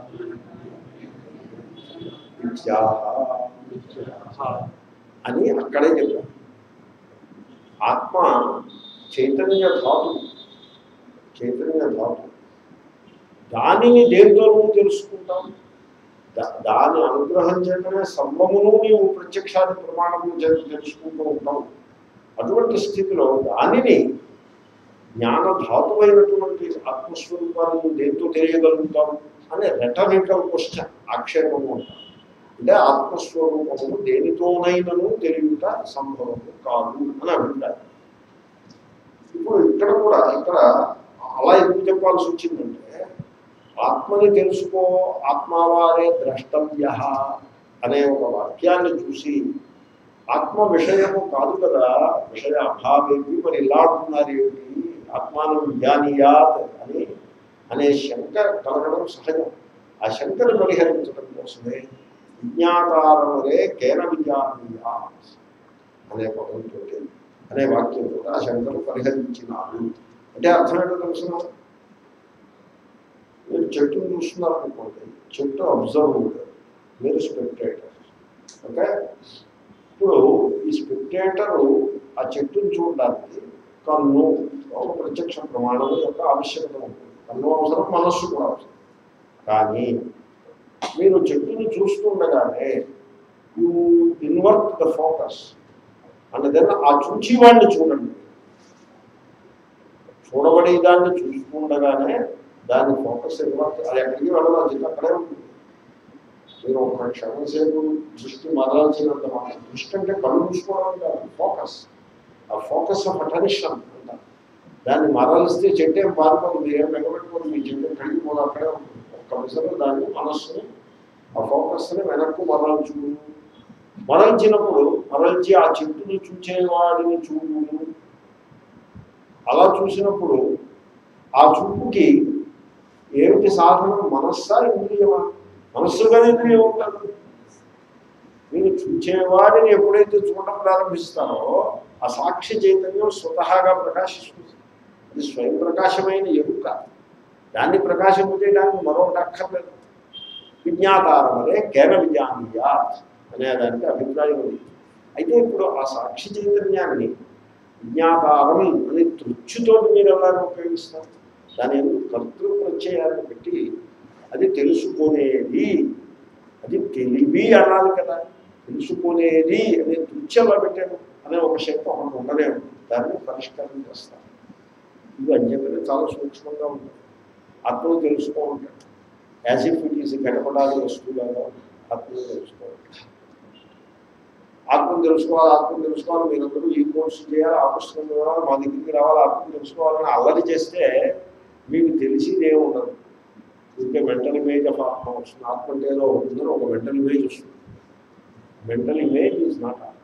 [SPEAKER 1] విద్యాహ అని అక్కడే చెప్పారు ఆత్మ చైతన్య ధాతు చైతన్య ధాతు దానిని దేంతో నువ్వు తెలుసుకుంటాం దా- దాని అనుగ్రహం చేతనే సర్వమును నీవు ప్రత్యక్షాది ప్రమాణము చేత తెలుసుకుంటూ ఉంటావు అటువంటి స్థితిలో దానిని జ్ఞానధాతువైనటువంటి ఆత్మస్వరూపాన్ని నువ్వు దేంతో తెలియగలుగుతావు అనే రెటరికల్ క్వశ్చన్ ఆక్షేపము అంటారు అంటే ఆత్మస్వరూపము దేనితోనైనను తెలియట సంభవము కాదు అని అభిప్రాయం ఇప్పుడు ఇక్కడ కూడా ఇక్కడ అలా ఎందుకు చెప్పాల్సి వచ్చిందంటే ఆత్మని తెలుసుకో ఆత్మవారే ద్రష్టవ్య అనే ఒక వాక్యాన్ని చూసి ఆత్మ విషయము కాదు కదా విషయ అభావేమి మరి ఇలా అంటున్నారు ఏమిటి ఆత్మానం జ్ఞానియాత్ అని అనే శంక కలగడం సహజం ఆ శంకను పరిహరించడం కోసమే విజ్ఞాతారములే కేన విజ్ఞానీయా అనే పదంతో అనే వాక్యంతో ఆ శంకరు పరిహరించినారు అంటే అర్థం ఏంటో తెలుసిన మీరు చెట్టును చూస్తున్నారు అనుకోండి చెట్టు అబ్జర్వ్డ్ మీరు స్పెక్టేటర్ ఓకే ఇప్పుడు ఈ స్పెక్టేటరు ఆ చెట్టును చూడడానికి కన్ను ఒక ప్రత్యక్ష ప్రమాణం యొక్క ఆవశ్యకత ఉంటుంది కన్ను అవసరం మనస్సు కూడా అవసరం కానీ మీరు చెట్టుని చూస్తుండగానే you invert the focus and then ఆ చూచేవాడిని చూడండి చూడబడి దాన్ని చూస్తుండగానే దాని ఫోకస్ ఇన్వర్ట్ అది ఎక్కడికి వెళ్ళదు అది అక్కడే ఉంటుంది మీరు ఒక క్షణం సేపు దృష్టి మరల్చినంత మాట దృష్టి అంటే కళ్ళు మూసుకోవడం కాదు ఫోకస్ ఆ ఫోకస్ ఆఫ్ అటెన్షన్ అంటారు దాన్ని మరలిస్తే చెట్టు ఏం పారిపోదు మీరేం వెనబెట్టుకోదు మీ చెట్టు కడిగిపోదు అక్కడే ఉంటుంది ఒక్క విసరు దాన్ని మనస్సుని ఆ ఫోకస్ని వెనక్కు మరల్చు మరల్చినప్పుడు మరల్చి ఆ చెట్టుని చూచేవాడిని చూడు అలా చూసినప్పుడు ఆ చూపుకి ఏమిటి సాధనం మనస్సా ఇంద్రియమా మనస్సుగానే ఇంద్రియం ఉంటుంది మీరు చూచేవాడిని ఎప్పుడైతే చూడడం ప్రారంభిస్తారో ఆ సాక్షి చైతన్యం స్వతహాగా ప్రకాశిస్తుంది అది స్వయం ప్రకాశమైన ఎరుక దాన్ని ప్రకాశింపజేయడానికి మరొకటి అక్కర్లేదు విజ్ఞాతారం అనే కేన విజానీయాత్ అనే దానికి అభిప్రాయం ఉంది అయితే ఇప్పుడు ఆ సాక్షి చైతన్యాన్ని విజ్ఞాతారం అని తృచ్చుతో మీరు ఎలాగ ఉపయోగిస్తారు దాని ఎందుకు కర్తృ ప్రత్యయాన్ని పెట్టి అది తెలుసుకునేది అది తెలివి అనాలి కదా తెలుసుకునేది అనే తృచ్ఛలా పెట్టాను అనే ఒక శక్తి ఒకటి ఉండనే ఉంది దాన్ని పరిష్కారం చేస్తాను ఇది అంచేతనే చాలా సూక్ష్మంగా ఉంటుంది ఆత్మను తెలుసుకో ఉంటాడు యాజ్ ఇఫ్ ఇట్ ఈస్ గడపడాలి వస్తువులాగా ఆత్మను తెలుసుకోవాలి ఆత్మను తెలుసుకోవాలి ఆత్మను తెలుసుకోవాలి మీరందరూ ఈ కోర్సు చేయాలి ఆ పుస్తకం చదవాలి మా దగ్గరికి రావాలి ఆత్మను తెలుసుకోవాలని అల్లరి చేస్తే మీకు తెలిసిందే ఉండదు ఇంకే మెంటల్ ఇమేజ్ ఆఫ్ ఆత్మ వస్తుంది ఆత్మ అంటే ఏదో ఉంటుందని ఒక మెంటల్ ఇమేజ్ వస్తుంది మెంటల్ ఇమేజ్ ఈజ్ నాట్ ఆత్మ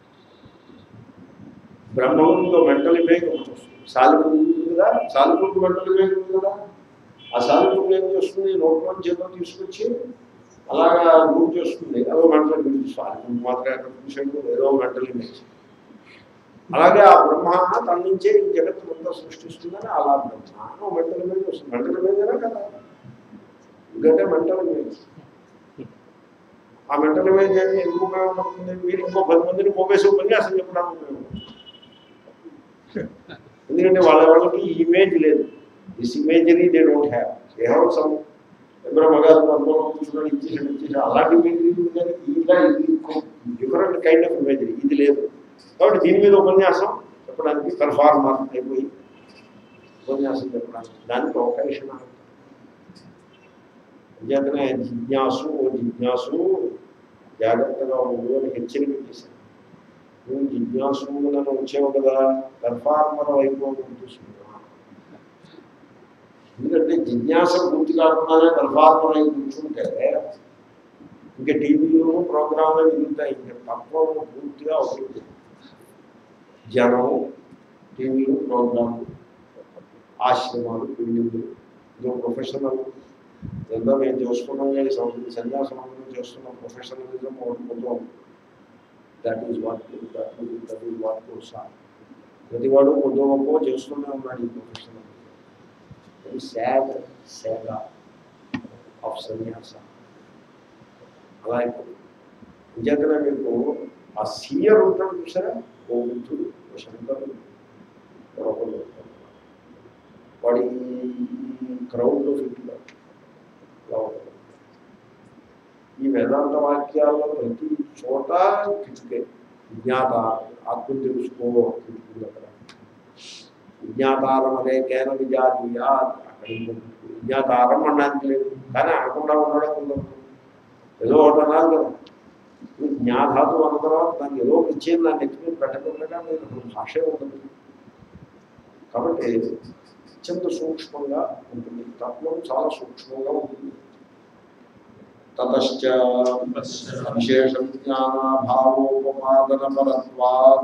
[SPEAKER 1] బ్రహ్మంలో మెంటల్ ఇమేజ్ ఒకటి వస్తుంది సాలిపురుగు ఉంది కదా సాలిపురుగు మెంటల్ ఇమేజ్ ఉంది కదా ఆ సాలిపురుగు ఏం చేస్తుంది నోట్లో చేతిలో తీసుకొచ్చి అలాగా గురి చేస్తుంది అదో మెంటల్ ఇమేజ్ సాలిపురుగు మాత్రం ఎక్కడ చూసాడు ఏదో మెంటల్ ఇమేజ్ అలాగే ఆ బ్రహ్మ తన నుంచే ఈ జగత్తు అంతా సృష్టిస్తుందని అలా బ్రహ్మ మెంటల్ ఇమేజ్ వస్తుంది మెంటల్ ఇమేజేనా కదా ఎందుకంటే మెంటల్ ఇమేజ్ ఆ మెంటల్ ఇమేజ్ ఏమి ఎందుకు ఉపయోగపడుతుంది మీరు ఇంకో పది మందిని పోగేసి ఉపన్యాసం చెప్పడానికి ఉపయోగపడుతుంది ఎందుకంటే వాళ్ళ వాళ్ళకి ఇమేజ్ లేదు this imagery they don't have they have some ఎవరో మగారు పద్మంలో కూర్చున్నాడు ఇచ్చేసాడు ఇచ్చేసాడు అలాంటి ఇమేజరీ ఉంది కానీ ఇలా ఇది డిఫరెంట్ కైండ్ ఆఫ్ ఇమేజరీ ఇది లేదు కాబట్టి దీని మీద ఉపన్యాసం చెప్పడానికి పెర్ఫార్మర్ అయిపోయి ఉపన్యాసం చెప్పడానికి దానికి అవకాశం అంచేతనే జిజ్ఞాసు ఓ జిజ్ఞాసు జాగ్రత్తగా ఉండు అని హెచ్చరిక చేశాను నువ్వు జిజ్ఞాసులను వచ్చావు కదా పెర్ఫార్మర్ అయిపోవడం చూసుకున్నా ఎందుకంటే జిజ్ఞాస పూర్తి కాకుండానే పెర్ఫార్మర్ అయి కూర్చుంటే ఇంకా టీవీలు ప్రోగ్రాంలు మిగులుతాయి ఇంకా తత్వం పూర్తిగా అవుతుంది జనం టీవీలు ప్రోగ్రాంలు ఆశ్రమాలు బిల్డింగ్లు ఇదో ప్రొఫెషనల్ ఏదో మేము చేసుకున్నాం కానీ సంవత్సరం సన్యాసం చేస్తున్న ప్రొఫెషనలిజం ఒకటి కొంచెం that is what that that is what sir ప్రతివాడు కొద్ది గొప్ప చేస్తూనే ఉన్నాడు ఈ professional very sad saga of sanyasa అలా అయిపోయింది నిజంగానే మీకు ఆ సీయర్ ఉంటాడు చూసారా ఓ బుద్ధుడు ఓ శంకరుడు ఒకడు ఉంటాడు. వాడి క్రౌడ్లో ఫిట్గా ఇలా ఉంటాడు. ఈ వేదాంత వాక్యాల్లో ప్రతి చోట కిటికే విజ్ఞాత ఆత్మ తెలుసుకో కిటికీ అక్కడ విజ్ఞాతారం అనే కేన విజాతీయ అక్కడ ఇంకొకటి. విజ్ఞాతారం అనడానికి లేదు కానీ అనకుండా ఉండడం ఉండదు ఏదో ఒకటి అన్నారు కదా నువ్వు జ్ఞాధాతు అన్న తర్వాత దాన్ని ఏదో ఒకటి ఇచ్చేది దాన్ని ఎత్తుకుని పెట్టకుండా మీరు అసలు భాషే ఉండదు కాబట్టి అత్యంత సూక్ష్మంగా ఉంటుంది తత్వం చాలా సూక్ష్మంగా ఉంటుంది తతశ్చ విశేష జ్ఞానాభావోపపాదన పరత్వాద్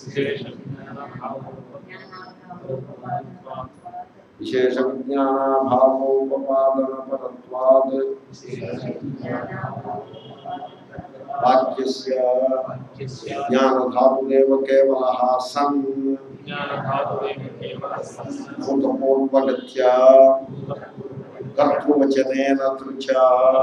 [SPEAKER 1] విశేష విజ్ఞానాభావోపపాదన పరత్వాద్ వాక్యస్య జ్ఞానధాతురేవ కేవల సన్ భూతపూర్వగత్యా కర్తృవచనేన తృచా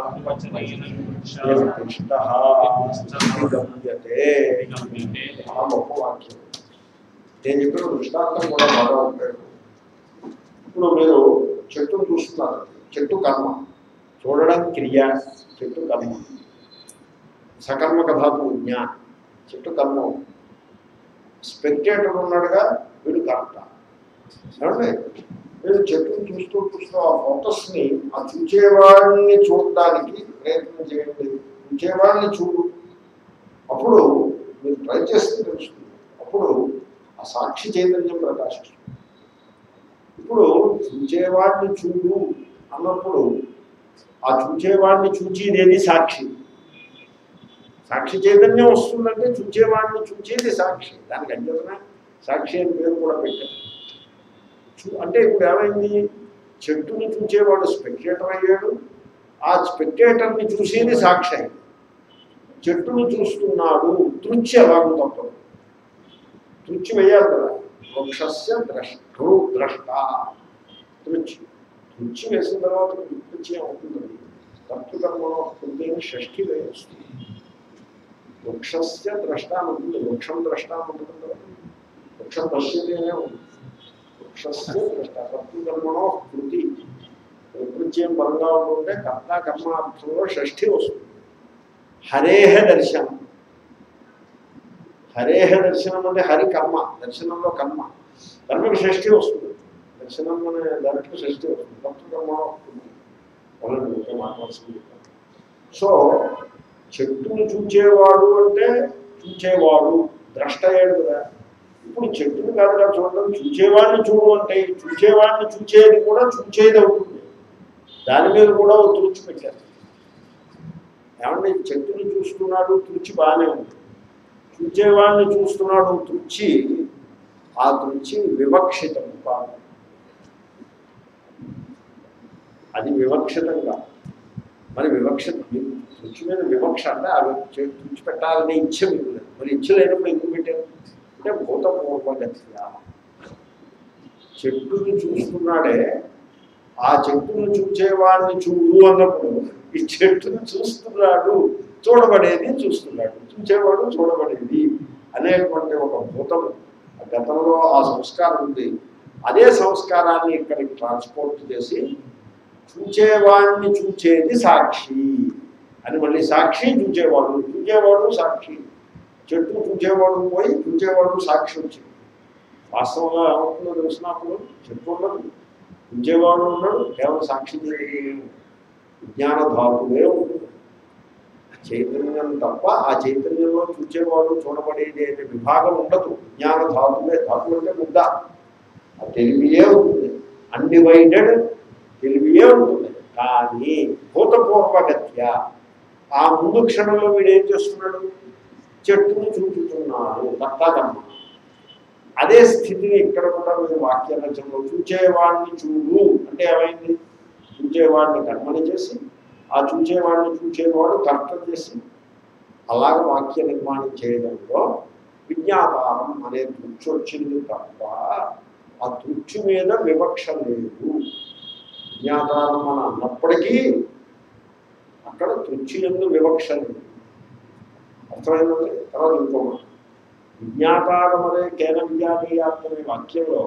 [SPEAKER 1] నిర్దిష్టః గమ్యతే ఆ గొప్ప వాక్యం నేను చెప్పిన దృష్టాంతం కూడా బాగా ఉంటాడు ఇప్పుడు మీరు చెట్టును చూస్తున్నారు చెట్టు కర్మ చూడడం క్రియ చెట్టు కర్మ సకర్మక ధాతు జ్ఞానం చెట్టు కర్మ స్పెక్టేటర్ ఉన్నాడుగా వీడు కర్త ఏమండి మీరు చెట్టును చూస్తూ చూస్తూ ఆ ఫోటోస్ని ఆ చూచేవాడిని చూడడానికి ప్రయత్నం చేయండి చూచేవాడిని చూడు అప్పుడు మీరు ట్రై చేస్తే తెలుస్తుంది అప్పుడు ఆ సాక్షి చైతన్యం ప్రకాశిస్తుంది ఇప్పుడు చూచేవాడిని చూడు అన్నప్పుడు ఆ చూచేవాడిని చూచేదేది సాక్షి సాక్షి చైతన్యం వస్తుందంటే చూచేవాడిని చూచేది సాక్షి దానికి అంచేతనే సాక్షి అని పేరు కూడా పెట్టారు చూ- అంటే ఇప్పుడు ఏమైంది చెట్టుని చూచేవాడు స్పెక్టేటర్ అయ్యాడు ఆ స్పెక్టేటర్ని చూసేది సాక్షి అయింది చెట్టును చూస్తున్నాడు తృచ్చి ఎలాగూ తప్పదు తృచ్చి వేయాలి కదా వృక్షస్య ద్రష్టృ ద్రష్ట తృచ్చి తృచ్చి వేసిన తర్వాత తృచ్చి అవుతుంది కర్తృకర్మలో కృతేని షష్ఠి వేయొస్తుంది వృక్షస్య ద్రష్ట అని ఉంటుంది వృక్షం ద్రష్ట అని ఉంటుంది కదా వృక్షం పశ్యతేనే ఉంది వృక్షస్య ద్రష్ట కర్తృకర్మణో కృతి ప్రకృత్యం బలంగా ఉంటుంటే కర్త కర్మార్థంలో షష్ఠి వస్తుంది హరేహ దర్శనం హరేహ దర్శనం అంటే హరి కర్మ దర్శనంలో కర్మ కర్మకి షష్ఠి వస్తుంది దర్శనం అనే దాంట్లో షష్ఠి వస్తుంది కర్తృకర్మ వస్తుంది వాళ్ళని ముఖ్య మాట్లాడుతుంది సో చెట్టును చూచేవాడు అంటే చూచేవాడు ద్రష్ట అయ్యాడు కదా ఇప్పుడు చెట్టును కాదుగా చూడడం చూచేవాడిని చూడు అంటే ఈ చూచేవాడిని చూచేది కూడా చూచేది అవుతుంది దాని మీద కూడా ఓ తుడిచి పెట్టారు ఏమంటే చెట్టుని చూస్తున్నాడు తుడిచి బాగానే ఉంది చూచేవాడిని చూస్తున్నాడు తుడిచి ఆ తుడిచి వివక్షితం కాదు అది వివక్షితంగా మరి వివక్ష తుడిచి మీద వివక్ష అంటే అవి తుడిచి పెట్టాలనే ఇచ్చ మీకు లేదు మరి ఇచ్చ లేనప్పుడు ఎందుకు పెట్టారు అంటే భూతపూర్వగత్య చెట్టుని చూస్తున్నాడే ఆ చెట్టును చూచేవాడిని చూడు అన్నప్పుడు ఈ చెట్టును చూస్తున్నాడు చూడబడేది చూస్తున్నాడు చూచేవాడు చూడబడేది అనేటువంటి ఒక భూతం గతంలో ఆ సంస్కారం ఉంది అదే సంస్కారాన్ని ఇక్కడికి ట్రాన్స్పోర్ట్ చేసి చూచేవాడిని చూచేది సాక్షి అని మళ్ళీ సాక్షి చూచేవాడు చూచేవాడు సాక్షి చెట్టు చూచేవాడు పోయి చూచేవాడు సాక్షి వచ్చింది వాస్తవంగా ఏమవుతుందో తెలిసినప్పుడు చెట్టు ఉండదు చూచేవాడు ఉన్నాడు కేవలం సాక్షి విజ్ఞాన ధాతువే ఉంటుంది చైతన్యం తప్ప ఆ చైతన్యంలో చూచేవాడు చూడబడేది అనే విభాగం ఉండదు విజ్ఞాన ధాతువే ధాతువు అంటే ముద్ద ఆ తెలివియే ఉంటుంది అన్డివైడెడ్ తెలివియే ఉంటుంది కానీ భూతపూర్వగత్య ఆ ముందు క్షణంలో వీడు ఏం చేస్తున్నాడు చెట్టును చూపుతున్నాడు కర్తాకర్మ అదే స్థితిని ఇక్కడ కూడా మీరు వాక్య రచనలో చూచేవాడిని చూడు అంటే ఏమైంది చూచేవాడిని కర్మని చేసి ఆ చూచేవాడిని చూచేవాడు కర్త చేసి అలాగ వాక్య నిర్మాణం చేయడంలో విజ్ఞాపారం అనే దృష్టి వచ్చింది తప్ప ఆ దృష్టి మీద వివక్ష లేదు విజ్ఞాతారం అని అన్నప్పటికీ అక్కడ తృచ్చి ఎందు వివక్ష లేదు అర్థమైందండి తర్వాత ఇంకో మాట విజ్ఞాతారం అనే కేన విజ్ఞానీయాత్మనే వాక్యంలో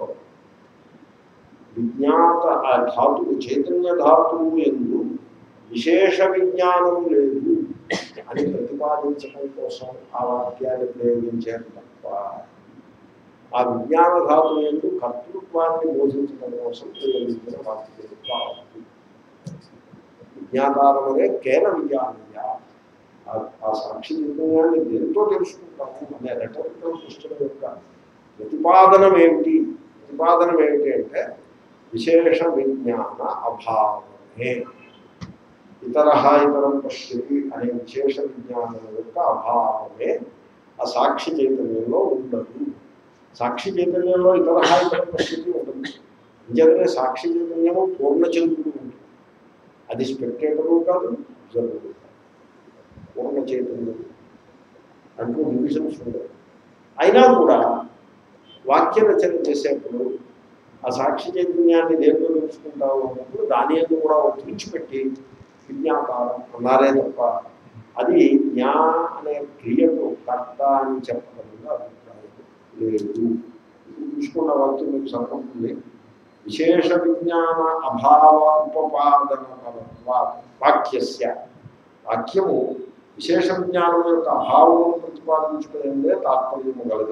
[SPEAKER 1] విజ్ఞాత ఆ ధాతువు చైతన్య ధాతువు ఎందు విశేష విజ్ఞానం లేదు అని ప్రతిపాదించడం కోసం ఆ వాక్యాన్ని ప్రయోగించారు తప్ప ఆ విజ్ఞాన ధాతువు ఎందు కర్తృత్వాన్ని బోధించడం కోసం ప్రయోగించిన వాక్యం కాదు విజ్ఞాతారం అనే కేన విజ్ఞానీయ ఆ సాక్షి నిర్ణయాన్ని దేంతో తెలుసుకుంటాము అనే రెటరికల్ పుస్తకం యొక్క ప్రతిపాదనం ఏమిటి ప్రతిపాదనం ఏమిటి అంటే విశేష విజ్ఞాన అభావమే ఇతర ఇతరం పశ్యతి అనే విశేష విజ్ఞానం యొక్క అభావమే ఆ సాక్షి చైతన్యంలో ఉండదు సాక్షి చైతన్యంలో ఇతర ఇతరం పశ్యతి ఉండదు నిజంగానే సాక్షి చైతన్యము పూర్ణచంద్రుడు ఉంటుంది అది స్పెక్టేటరు కాదు జరుగుతుంది పూర్ణ చైతన్యం అంటూ డివిజన్స్ ఉండవు అయినా కూడా వాక్య రచన చేసేప్పుడు ఆ సాక్షి చైతన్యాన్ని దేంతో తెలుసుకుంటావు అన్నప్పుడు దాని ఎందు కూడా తుడిచిపెట్టి విజ్ఞాపారం అన్నారే తప్ప అది జ్ఞా అనే క్రియకు కర్త అని చెప్పడంలో అభిప్రాయం లేదు చూసుకున్న వాక్యం మీకు సరిపడుతుంది విశేష విజ్ఞాన అభావ ఉపపాదన వాక్యస్య వాక్యము విశేష విజ్ఞానం యొక్క అభావమును ప్రతిపాదించుకునే తాత్పర్యము కలదు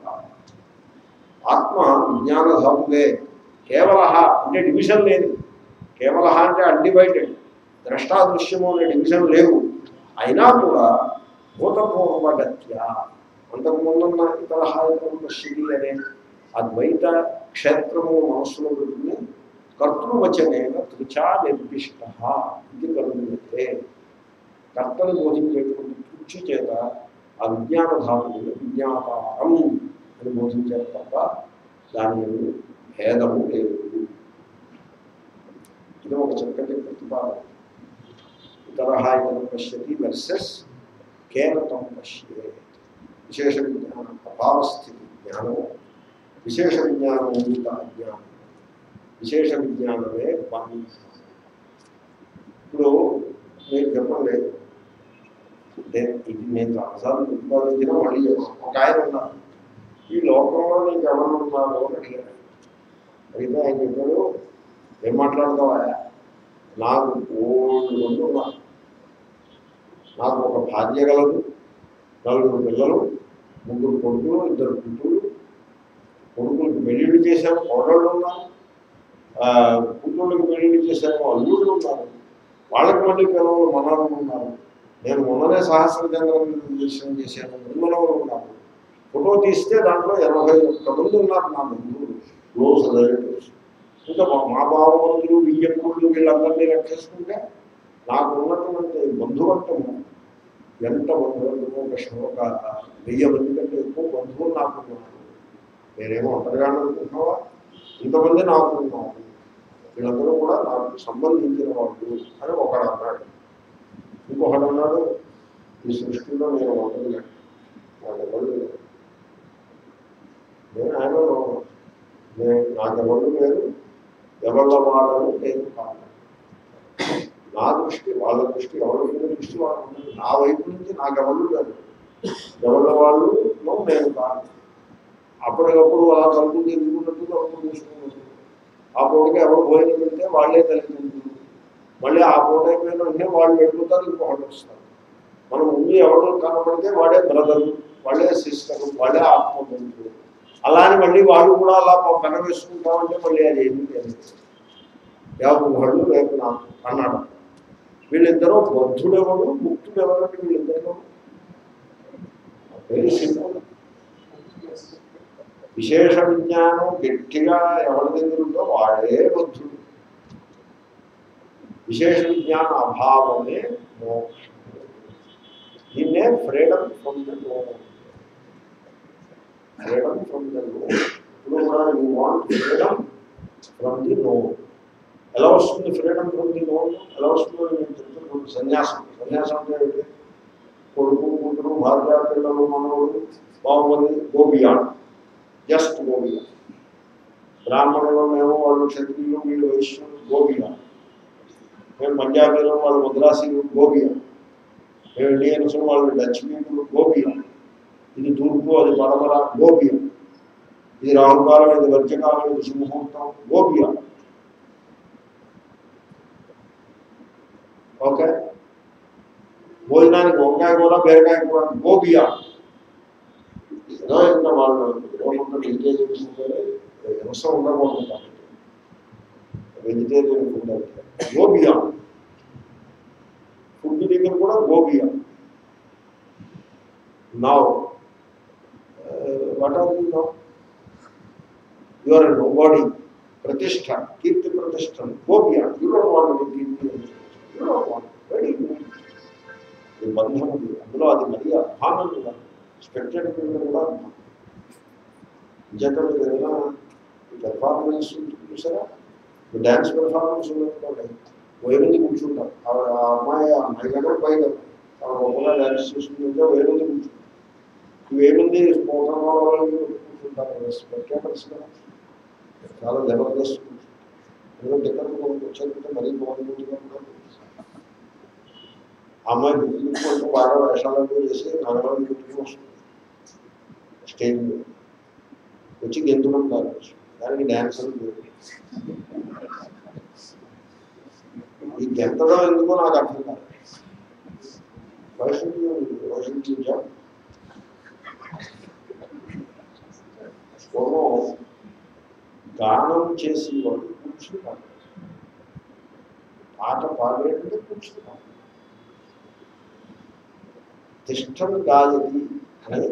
[SPEAKER 1] ఆత్మ విజ్ఞాన ధాతువే కేవల అంటే డివిజన్ లేదు కేవల అంటే అన్డివైడెడ్ ద్రష్టాదృశ్యము అనే డివిజన్ లేవు అయినా కూడా భూతపూర్వగత్య అంతకుముందున్న ఇతర ఇతరుల స్థితి అనే అద్వైత క్షేత్రము మనస్సులో పెట్టుకుని కర్తృవచనేన త్రిచా నిర్దిష్ట ఇది కలుగుతే కర్తను బోధించేటువంటి తృచి చేత ఆ విజ్ఞాన ధాతువులు విజ్ఞాపారం అని బోధించారు తప్ప దాని ఎందు భేదము లేదు ఇది ఒక చక్కటి ప్రతిపాదన ఇతర ఇతరం పశ్యతి వర్సెస్ కేరతం పశ్యే విశేష విజ్ఞాన అభావస్థితి జ్ఞానము విశేష విజ్ఞానము అజ్ఞానం విశేష విజ్ఞానమే బంధం ఇప్పుడు మీరు చెప్పండి నేను ఇది నేను చాలాసార్లు ప్రతిపాదించిన మళ్ళీ చెప్తాను. ఒక ఆయన ఉన్నారు ఈ లోకంలో నీకు ఎవరు ఉన్నారు అని అడిగారు అడిగితే ఆయన చెప్పాడు ఏం మాట్లాడతావా నాకు ఓల్డ్ మంది ఉన్నారు నాకు ఒక భార్య గలదు నలుగురు పిల్లలు ముగ్గురు కొడుకులు ఇద్దరు కూతురు కొడుకులకు పెళ్లిళ్ళు చేశాము కోడళ్ళు ఉన్నారు ఆ, కూతుళ్ళకి పెళ్లిళ్ళు చేశాము అల్లుళ్ళు ఉన్నారు వాళ్ళకి మళ్ళీ పిల్లలు మనవలు ఉన్నారు నేను మొన్ననే సహస్ర చంద్రం దర్శనం చేశాను నిర్మలవులు ఉన్నారు ఫోటో తీస్తే దాంట్లో ఎనభై ఒక్క మంది ఉన్నారు నా బంధువులు క్లోజ్ రిలేటివ్స్ ఇంకా మా మా బావబంధువులు బియ్యక్కుళ్ళు వీళ్ళందరినీ లెక్కేసుకుంటే నాకు ఉన్నటువంటి బంధువర్గము ఎంత బంధువర్గము ఒక శ- ఒక వెయ్యి మంది కంటే ఎక్కువ బంధువులు నాకు ఉన్నారు నేనేమో ఒంటరిగానే అనుకుంటున్నావా ఇంతమంది నాకు ఉన్నారు వీళ్ళందరూ కూడా నాకు సంబంధించిన వాళ్ళు అని ఒకడు అన్నాడు ఇంకొకడు అన్నాడు ఈ సృష్టిలో నేను ఒంటరిగా వాళ్ళ ఎవరు లేరు. నేను ఆయన నేను నాకెవరు లేరు ఎవళ్ళ వాడను నేను కాదు నా దృష్టి వాళ్ళ దృష్టి ఎవరి మీద దృష్టి వాళ్ళు ఉంటుంది నా వైపు నుంచి నాకెవరు లేదు ఎవళ్ళ వాళ్ళు నేను కాదు అప్పటికప్పుడు అలా తలుపులు తిరుగుతున్నట్టు తలుపులు తీసుకున్నట్టు ఆ పూటకి ఎవరు భోజనం పెడితే వాళ్ళే తల్లిదండ్రులు మళ్ళీ ఆ పూట అయిపోయిన వెంటనే వాళ్ళు వెళ్ళిపోతారు ఇంకొకటి వస్తారు మనం ముందు ఎవరు కనపడితే వాడే బ్రదరు వాళ్ళే సిస్టర్ వాళ్ళే ఆత్మబంధువులు అలా అని మళ్ళీ వాళ్ళు కూడా అలా కన వేసుకుంటామంటే మళ్ళీ అది ఏమీ లేదు ఎవరు వాళ్ళు రేపు నాకు అన్నాడు వీళ్ళిద్దరూ బద్ధుడెవడు ముక్తుడెవడంటే వీళ్ళిద్దరూ వెరీ సింపుల్ విశేష విజ్ఞానం గట్టిగా ఎవరి దగ్గర ఉందో వాడే బుద్ధుడు విశేష విజ్ఞాన అభావమే మోక్షం దీన్నే freedom from the known freedom from the known ఇప్పుడు కూడా you want freedom from the known ఎలా వస్తుంది ఫ్రీడమ్ ఫ్రమ్ ది నో ఎలా వస్తుందో నేను చెప్తున్నాను సన్యాసం సన్యాసం అంటే ఏంటి? కొడుకు కూతురు భార్య పిల్లలు మనవుడు బాగుంది గోబియాడు జస్ట్ గోబియా బ్రాహ్మణులు మేము వాళ్ళు క్షత్రియులు వీళ్ళు వైశ్యులు గోబియా మేము పంజాబీలు వాళ్ళు మద్రాసీలు గోబియా మేము ఇండియన్స్ వాళ్ళు డచ్ పీపుల్ గోబియా ఇది తూర్పు అది పడమర గోబియా ఇది రాహుకాలం ఇది వర్షకాలం ఇది సింహూర్తం గోబియా ఓకే భోజనానికి వంకాయ కూర బీరకాయ కూర గోబియా ఏదో ఇంకా వాళ్ళు రోజంతా వెజిటేరియన్ తీసుకుంటే హింస ఉండకూడదు కాబట్టి వెజిటేరియన్ ఫుడ్ అంటే గోబియా ఫుడ్ దగ్గర కూడా phobia now what are you now your no body ప్రతిష్ట కీర్తి ప్రతిష్ట గోబియా యూ డోంట్ వాంట్ కీర్తి you don't want very good ఈ బంధం ఉంది అందులో అది మరీ అభానం కూడా స్పెక్టెడ్ కూడా అభానం నిజంగా మీరు ఏదైనా పెర్ఫార్మెన్స్ చూసారా డ్యాన్స్ పెర్ఫార్మెన్స్ ఉన్నట్టుకోండి వేరుంది కూర్చుంటారు ఆవిడ ఆ అమ్మాయి ఆ అమ్మాయి కదా పైన ఆవిడ గొప్పగా డ్యాన్స్ చేస్తుంటే వేరుంది కూర్చుంటారు ఇవేముంది స్పోకన్ వాళ్ళు కూర్చుంటారు స్పెక్టేటర్స్ కదా చాలా జబర్దస్త్ కూర్చుంటారు టికెట్ వచ్చారంటే మరీ బాగుంటుందిగా ఉంటారు అమ్మాయి గుర్తుకుంటూ బాగా వేషాలను వేసి నగరాలు పెట్టుకుని వస్తుంది స్టేజ్ మీద వచ్చి గెంతుకుంటారు దానికి డ్యాన్స్ అని పేరు. ఈ గెంతడం ఎందుకో నాకు అర్థం కాదు వైష్ణవి వైష్ణవించా పూర్వం గానం చేసి వాళ్ళు కూర్చుంటారు పాట పాడేటంటే కూర్చుంటారు తిష్టం గాయతి అని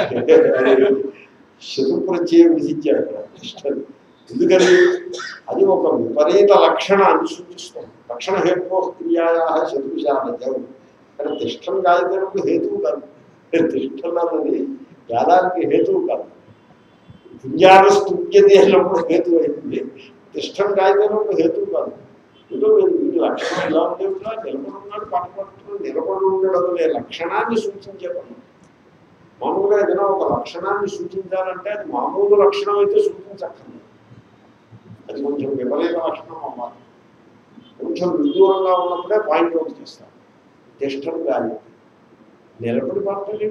[SPEAKER 1] శతుప్రత్యయం విధించాడు అక్కడ తిష్టం ఎందుకని అది ఒక విపరీత లక్షణాన్ని సూచిస్తుంది లక్షణ హేతు క్రియాయా శతుశాలజం కానీ తిష్టం గాయతనకు హేతువు కాదు తిష్టం అన్నది గానానికి హేతువు కాదు పుణ్యాన స్తుత్యతే అన్నప్పుడు హేతు అయింది తిష్టం గాయతనకు హేతువు కాదు ఏదో వీడి వీడి లక్షణం ఎలా ఉండేవిగా నిలబడి ఉన్నాడు పాట పాడుతున్నాడు నిలబడి ఉండడం అనే లక్షణాన్ని సూచించే పని మామూలుగా ఏదైనా ఒక లక్షణాన్ని సూచించాలంటే అది మామూలు లక్షణం అయితే సూచించక్కర్లేదు అది కొంచెం విపరీత లక్షణం అవ్వాలి కొంచెం విదూరంగా ఉన్నప్పుడే పాయింట్ అవుట్ చేస్తారు తిష్టం గాలి నిలబడి పడుతుంది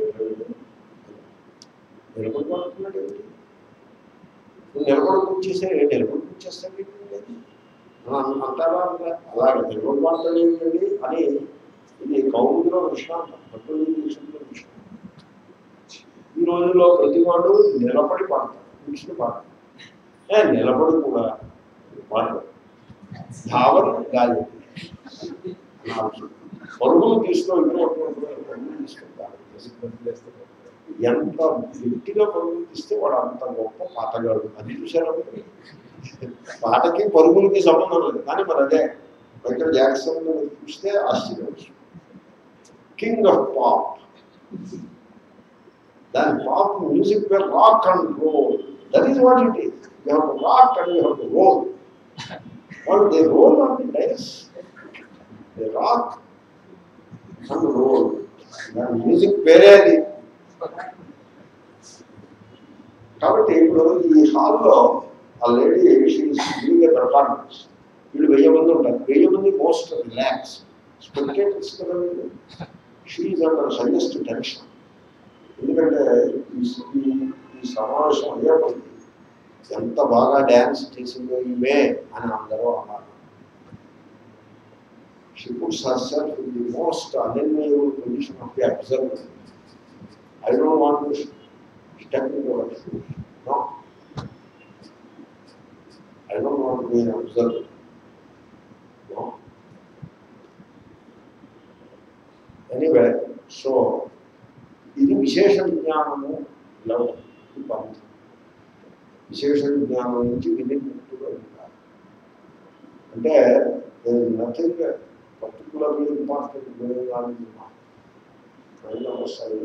[SPEAKER 1] నిలబడి పడుతున్నాడు ఏమిటి నువ్వు నిలబడి కూర్చేసే నిలబడి కూర్చేస్తాడు అంటారా అనరా? అలాగే నిలబడి పడతాడు ఏమిటండి అని ఇది కౌముదిలో దృష్టాంతం భక్తులు దేశంలో దృష్టాంతం ఈ రోజుల్లో ప్రతివాడు నిలబడి పాడతాడు కూర్చుని పాడతాడు ఏ నిలబడి కూడా పాడతాడు ధావన గాలి పరుగులు తీస్తూ ఇంట్లో పరుగులు తీసుకుంటారు ఎంత గట్టిగా పరుగులు తీస్తే వాడు అంత గొప్ప పాటగాడు అది చూసారా మీరు? పాటకి పరుగులకి సంబంధం లేదు కానీ మరి అదే మైకల్ జాక్సన్ చూస్తే ఆశ్చర్యం వస్తుంది కింగ్ ఆఫ్ పాప్ దాని పాప్ మ్యూజిక్ పేరు rock and roll that is what it is you have rock and you have roll వాళ్ళు they roll on the dice they rock and roll దాని music పేరే అది కాబట్టి ఇప్పుడు ఈ హాల్లో ఆ లేడీ షీఈ్ పెర్ఫార్మెన్స్ వీళ్ళు వెయ్యి మంది ఉంటారు వెయ్యి మంది మోస్ట్ రిలాక్స్ స్పెక్టేటర్స్ కదా వీళ్ళు షీఈ్ అండర్ హైయెస్ట్ టెన్షన్ ఎందుకంటే ఈ ఈ- ఈ సమావేశం అయ్యేప్పటికి ఎంత బాగా డ్యాన్స్ చేసిందో ఈమె అని అందరూ అన్నారు she puts herself in the most unenviable position of the observer I don't want to step in your shoes no I don't want to be an observer no anyway so ఇది విశేష విజ్ఞానము ఇలా ఈ పంథ విశేష విజ్ఞానం నుంచి వినిముక్తుగా ఉంటారు అంటే నథింగ్ పర్టికులర్లీ ఇంపార్టెంట్ గోయింగ్ వస్తాయి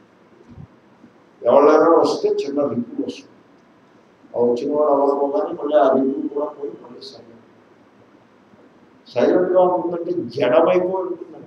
[SPEAKER 1] ఎవరైనా వస్తే చిన్న రివ్యూ వస్తుంది ఆ వచ్చిన వాడు అవ్వకపోగానే మళ్ళీ ఆ రివ్యూ కూడా పోయి మళ్ళీ సైలెంట్ సైలెంట్గా ఉంటుందంటే జడమైపోయి ఉంటుందంట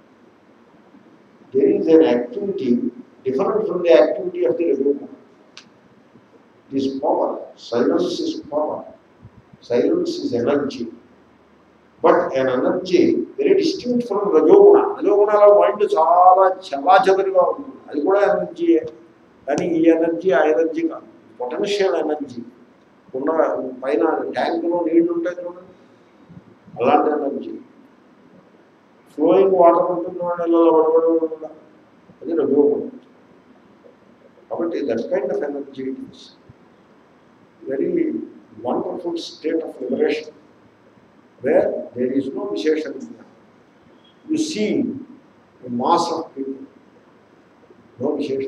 [SPEAKER 1] there is an activity different from the activity of the regular. It is power. Silence is power. Silence is energy. But an energy very distinct from రజోగుణ రజోగుణలో మైండ్ చాలా చలాచదరిగా ఉంటుంది అది కూడా ఎనర్జీయే కానీ ఈ ఎనర్జీ ఆ ఎనర్జీ కాదు పొటెన్షియల్ ఎనర్జీ ఉన్న పైన ట్యాంకులో నీళ్లు ఉంటాయి చూడండి అలాంటి ఎనర్జీ ఫ్లోయింగ్ వాటర్ ఉంటుంది వాళ్ళలో వడవడం అది రజోగుణం కాబట్టి that kind of energy is very wonderful state of liberation where there is no విశేష you see mass of people no విశేష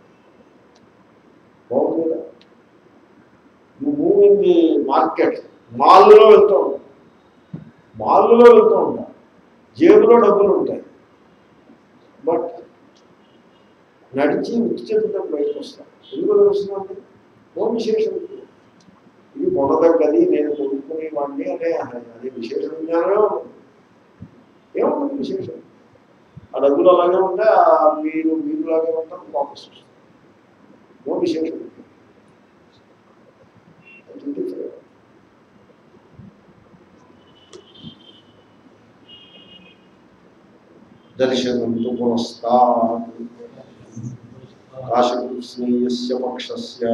[SPEAKER 1] బాగుంది కదా నువ్వు మూవ్ ఇన్ ది మార్కెట్ మాల్లో వెళ్తూ ఉంటావు మాల్లో వెళ్తూ ఉంటావు జేబులో డబ్బులు ఉంటాయి బట్ నడిచి ఉత్తి చేతులతో బయటకు వస్తాను ఎందుకు వస్తున్నాను ఓ విశేషం ఇది కొనదగ్గది నేను కొనుక్కునే వాడిని అనే అదే విశేష విజ్ఞానమే ఉంటుంది ఏముంటుంది విశేషం ఆ డబ్బులు అలాగే ఉంటే ఆ మీరు మీరులాగే ఉంటారు వాపస్ వస్తుంది నో విశేషం అది different. దర్శనం తు పునస్తాత్ కాశకృష్ణీయస్య పక్షస్య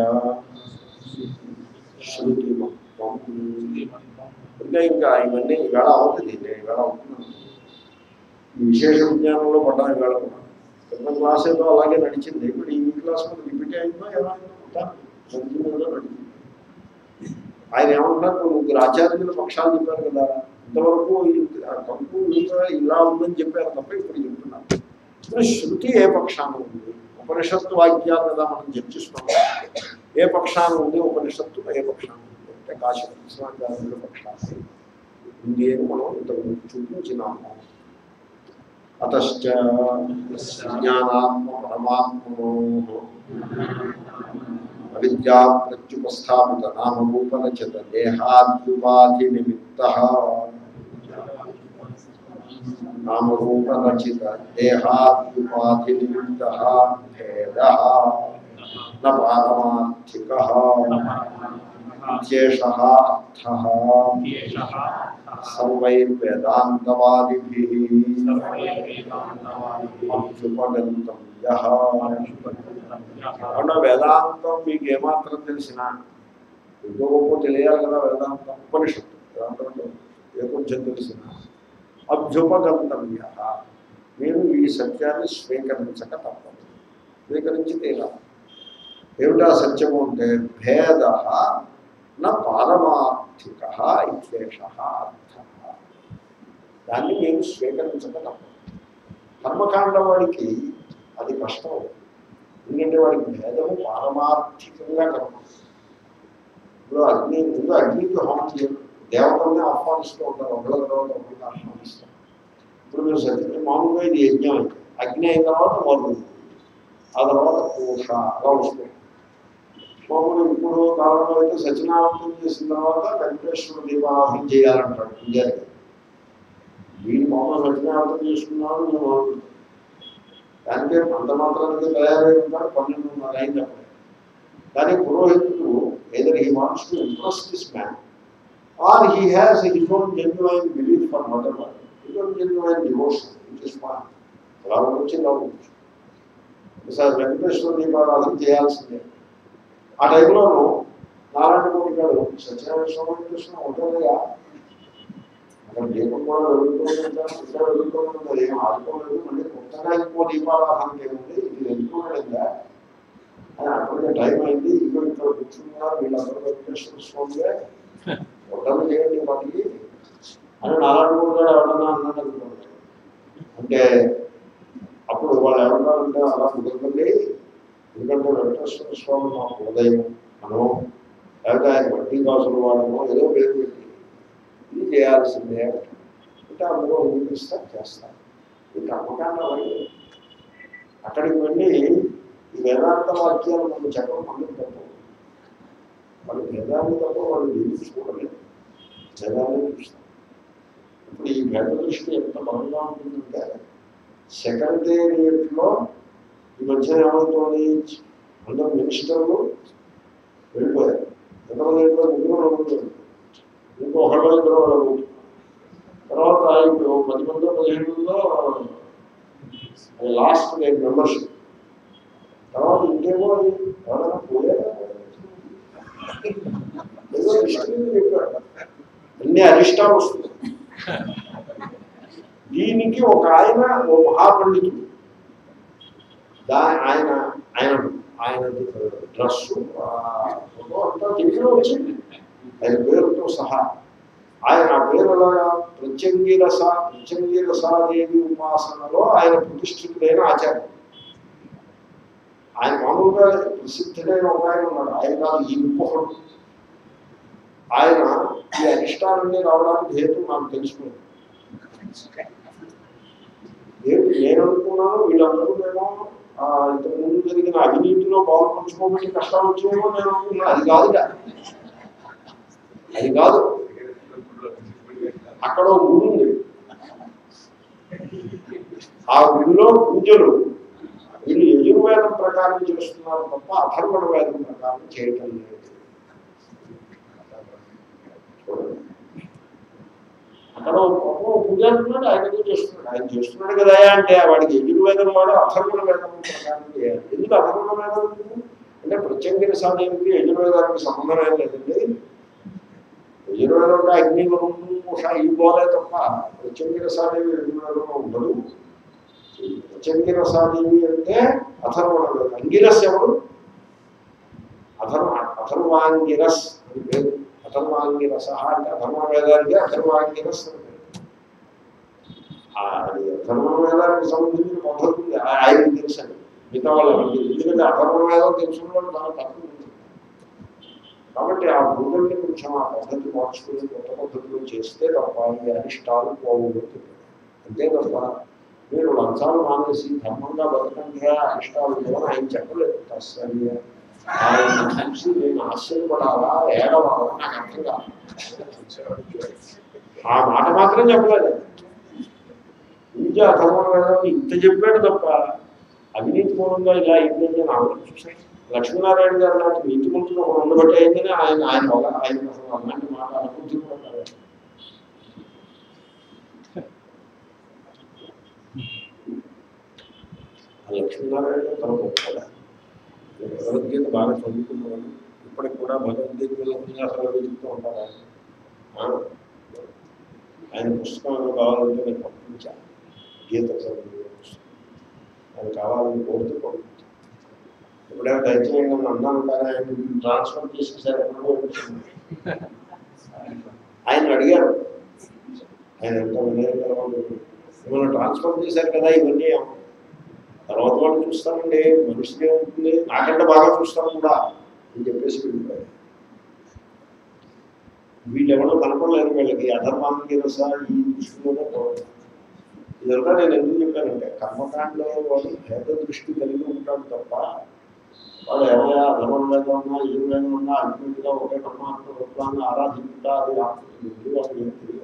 [SPEAKER 1] శృతిమత్వం ఇంకా ఇంకా ఇవన్నీ ఈవేళ అవుతుంది నేను ఈవేళ అవుతున్నాను ఈ విశేష విజ్ఞానంలో పడ్డాను ఈవేళ కూడా క్రితం క్లాస్ ఏదో అలాగే నడిచింది ఇప్పుడు ఈ క్లాస్ మీద రిపీట్ అయిందో ఎలా అయిందో మొత్తానికి నడిచిందో నడిచింది ఆయన ఏమంటున్నారు "నువ్వు ముగ్గురు ఆచార్యుల పక్షాలు చెప్పారు కదా ఇంతవరకు ఈ- ఆ కంపు ఇలా ఇలా ఉందని చెప్పారు తప్ప ఇప్పుడు చెప్తున్నారు ఇప్పుడు శృతి ఏ పక్షాన ఉంది ఉపనిషత్తు వాక్యాలు కదా మనం చర్చిస్తున్నాం ఏ పక్షాన ఉంది ఉపనిషత్తు ఏ పక్షాన ఉంది అంటే కాశీకృష్ణాచార్యుల పక్షాన ఉంది అని మనం ఇంతకుముందు చూపించినాము అతశ్చ జ్ఞానాత్మ పరమాత్మనో అవిద్యా ప్రత్యుపస్థాపిత నామరూపరచత దేహాద్యుపాధి నిమిత్త నామరూపరచిత దేహాద్యుపాధి నిమిత్త భేద న పారమార్థిక ఇత్యేష అర్థః సర్వైర్వేదాంతవాదిభిः అభ్యుపగంతవ్యః అవునా వేదాంతం మీకు ఏమాత్రం తెలిసినా ఇంకో గొప్ప తెలియాలి కదా వేదాంతం ఉపనిషత్తు వేదాంతం అంటే ఏ కొంచెం తెలిసిన అభ్యుపగంతవ్య మీరు ఈ సత్యాన్ని స్వీకరించక తప్పదు స్వీకరించి తీరాలి ఏమిటా సత్యము అంటే భేద నా పారమార్థిక ఇత్యేష అర్థ దాన్ని మీరు స్వీకరించక తప్పదు కర్మకాండ వాడికి అది కష్టం అవుతుంది. ఎందుకంటే వాడికి భేదము పారమార్థికంగా కర్మ ఇప్పుడు అగ్ని ముందు అగ్నికి హోమం చేయరు దేవతల్ని ఆహ్వానిస్తూ ఉంటారు ఒకళ్ళ తర్వాత ఒకరికి ఆహ్వానిస్తారు ఇప్పుడు మీరు సత్యం మామూలుగా ఇది యజ్ఞం అయితే అగ్ని అయిన తర్వాత మరుగు ఆ తర్వాత పూష అలా వస్తుంది మామూలు ఇప్పుడు కాలంలో అయితే సత్యనారాయణ చేసిన తర్వాత వెంకటేశ్వర దీపారాధన చేయాలంటాడు పూజారి గారు. వీళ్ళు మామూలు సత్యనారాయణ చేసుకున్నాడు మేము మామూలు దానికే అంత మాత్రానికి తయారై ఉంటాడు పన్నెండున్నర అయింది అప్పుడే కానీ పురోహితుడు either he wants to impress this man or he has his own genuine belief for mother his own genuine devotion which is fun అలా వచ్చి ఇలా ఉండొచ్చు ఒకసారి వెంకటేశ్వర దీపారాధన చేయాల్సిందే ఆ టైంలోనూ నారాయణమూర్తి గారు సత్యనారాయణ స్వామి కృష్ణ ఉంటుందిగా అక్కడ దీపం కూడా వెలుగుతుంటారు ఇంకా వెలుగుతుంటుంది ఏం ఆడుకోలేదు మళ్ళీ కొత్తగా ఇంకో దీపారాధన ఏముంది ఇది వెళ్తుండగా అని అప్పటికే టైం అయింది ఇంకో ఇక్కడ కూర్చున్నారు వీళ్ళందరూ వెంకటేశ్వర స్వామిగా ఒట్టలు చేయండి వాటికి అని నారాయణమూర్తి గారు ఎవరన్నా అన్నాడు అనుకోండి అంటే అప్పుడు వాళ్ళు ఏమన్నారంటే అలా కుదరదండి ఎందుకంటే వెంకటేశ్వర స్వామి మా ఉదయం మనం లేకపోతే ఆయన వడ్డీ కాసులు వాడమో ఏదో పేరు పెట్టి ఇది చేయాల్సిందే అంటే అందులో ఊపిస్తా చేస్తాను ఈ కర్మకాండ వాళ్ళు అక్కడికి వెళ్ళి ఈ వేదాంత వాక్యాలు మనం చెప్పడం మళ్ళీ తప్ప వాళ్ళు భేదాన్ని తప్ప వాళ్ళు ఏమి చూడలేదు భేదాన్ని చూస్తారు ఇప్పుడు ఈ భేద దృష్టి ఎంత బలంగా ఉంటుందంటే సెక్రటేరియట్లో ఈ మధ్య ఏమవుతుంది అందరు మినిస్టర్లు వెళ్ళిపోయారు ఎంతమంది వెళ్ళిపోయారు ముగ్గురు నలుగురు ఇంకో ఒకళ్ళు ఇద్దరు వాళ్ళు తర్వాత ఇప్పుడు పది మందో పదిహేను మందో లాస్ట్ నేను మెంబర్షిప్ తర్వాత ఇంకేమో అది ఎవరైనా పోయారా ఏదో హిస్టరీ చెప్పాడు అన్ని అరిష్టాలు వస్తుంది దీనికి ఒక ఆయన ఓ మహాపండితుడు దా ఆయన ఆయన ఆయన డ్రస్సు ఫోటో అంతా టీవీలో వచ్చింది ఆయన పేరుతో సహా ఆయన ఆ పేరు ఎలాగా ప్రత్యంగిరస ప్రత్యంగిరసాదేవి ఉపాసనలో ఆయన ప్రతిష్ఠితుడైన ఆచార్యం ఆయన మామూలుగా ప్రసిద్ధుడైన ఒక ఆయన ఉన్నాడు ఆయన కాదు ఈ ఇంకొకడు ఆయన ఈ అరిష్టాలన్నీ రావడానికి హేతు నాకు తెలుసుకున్నాను ఏంటి నేను అనుకున్నాను వీళ్ళందరూ నేను ఆ, ఇంతకు ముందు జరిగిన అవినీతిలో పాల్పంచుకోబట్టి కష్టాలు వచ్చేమో నేను అనుకున్నాను అది కాదుగా అది కాదు అక్కడ ఒక గుడి ఉంది ఆ గుడిలో పూజలు వీళ్ళు యజుర్వేదం ప్రకారం చేస్తున్నారు తప్ప అథర్వణ వేదం ప్రకారం చేయటం లేదు చూడండి. అక్కడ ఒక గొప్ప పూజారి ఉన్నాడు ఆయన ఏదో చేస్తున్నాడు ఆయన చేస్తున్నాడు కదా అంటే వాడికి యజుర్వేదం వాడు అథర్వణ వేదం ప్రకారం చేయాలి ఎందుకు అథర్వణ వేదం ఎందుకు? అంటే ప్రత్యంగిన సమయానికి యజుర్వేదానికి సంబంధం ఏం లేదండి యజుర్వేదం అంటే అగ్ని వరుణుడు ఉష ఈ పోలే తప్ప ప్రత్యంగిన సాదేవి యజుర్వేదంలో ఉండదు ప్రత్యంగిన సాదేవి అంటే అథర్వణ వేదం అంగిరస్ ఎవరు అథర్వ అథర్వాంగిరస్ అని పేరు అథర్వాంగిరస అంటే అథర్వ వేదానికి అథర్వాంగిరస్ అని పేరు ఆ, అది అథర్వ వేదానికి సంబంధించిన పద్ధతి ఉంది ఆ- ఆయనకి తెలుసండి మిగతా వాళ్ళు ఎందుకంటే అథర్వ వేదం తెలుసుకున్న వాళ్ళు చాలా తక్కువ ఉంటుంది కాబట్టి ఆ భూముల్ని కొంచెం ఆ పద్ధతి మార్చుకుని కొత్త పద్ధతిలో చేస్తే తప్ప ఈ అరిష్టాలు పోవులు అంతే తప్ప మీరు లంచాలు మానేసి ధర్మంగా బతకండి అరిష్టాలు లేవని ఆయన చెప్పలేదు తస్సరి ఆయన చూసి నేను ఆశ్చర్యపడాలా ఏడవాలా నాకు అర్థం కాదు ఆ మాట మాత్రం చెప్పలేదు పూజ అధర్మం ఇంత చెప్పాడు తప్ప అవినీతి మూలంగా ఇలా అయిందని నేను ఆలోచించాను లక్ష్మీనారాయణ గారు నాటి నీతి మంత్రులు ఒక ఉండబట్టి అయిందని ఆయన ఆయన వల్ల ఆయన అసలు అలాంటి మాట అనుకుంటూ ఉంటారు ఆ లక్ష్మీనారాయణ గారు తన గొప్పగా భగవద్గీత బాగా చదువుకున్నవాడు ఇప్పటికి కూడా భగవద్గీత మీద ఉపన్యాసాలు వెతుకుతూ ఉంటారు ఆయన. ఆ, ఆయన పుస్తకం ఏమైనా కావాలంటే నేను పంపించాను గీత చదువు పుస్తకం ఆయన కావాలని కోరుతూ పంపించాను ఎప్పుడైనా దయచేయండి అని అన్నాను కానీ ఆయన ట్రాన్స్ఫర్ చేసేసారు ఎప్పుడో వచ్చింది ఆయన అడిగారు ఆయన ఎంత వినయకరమైన మిమ్మల్ని ట్రాన్స్ఫర్ చేశారు కదా ఇవన్నీ ఏమన్నా? తర్వాత వాళ్ళు చూస్తానండి మనిషిదే ఉంటుంది నాకంటే బాగా చూస్తాను కూడా అని చెప్పేసి వెళ్ళిపోయారు వీళ్ళెవరో కనపడలేరు వీళ్ళకి అధర్మానికి రస ఈ దృష్టిలోనే పోవడం ఇదంతా నేను ఎందుకు చెప్పానంటే కర్మకాండలో వాడు భేద దృష్టి కలిగి ఉంటాడు తప్ప వాడు ఏమయ్యా అధర్మం వేదం ఉన్నా ఏం వేదం ఉన్నా అల్టిమేట్గా ఒకే పరమాత్మ తత్వాన్ని ఆరాధించుతా అది ఆత్మకి వాడు ఏం తెలియదు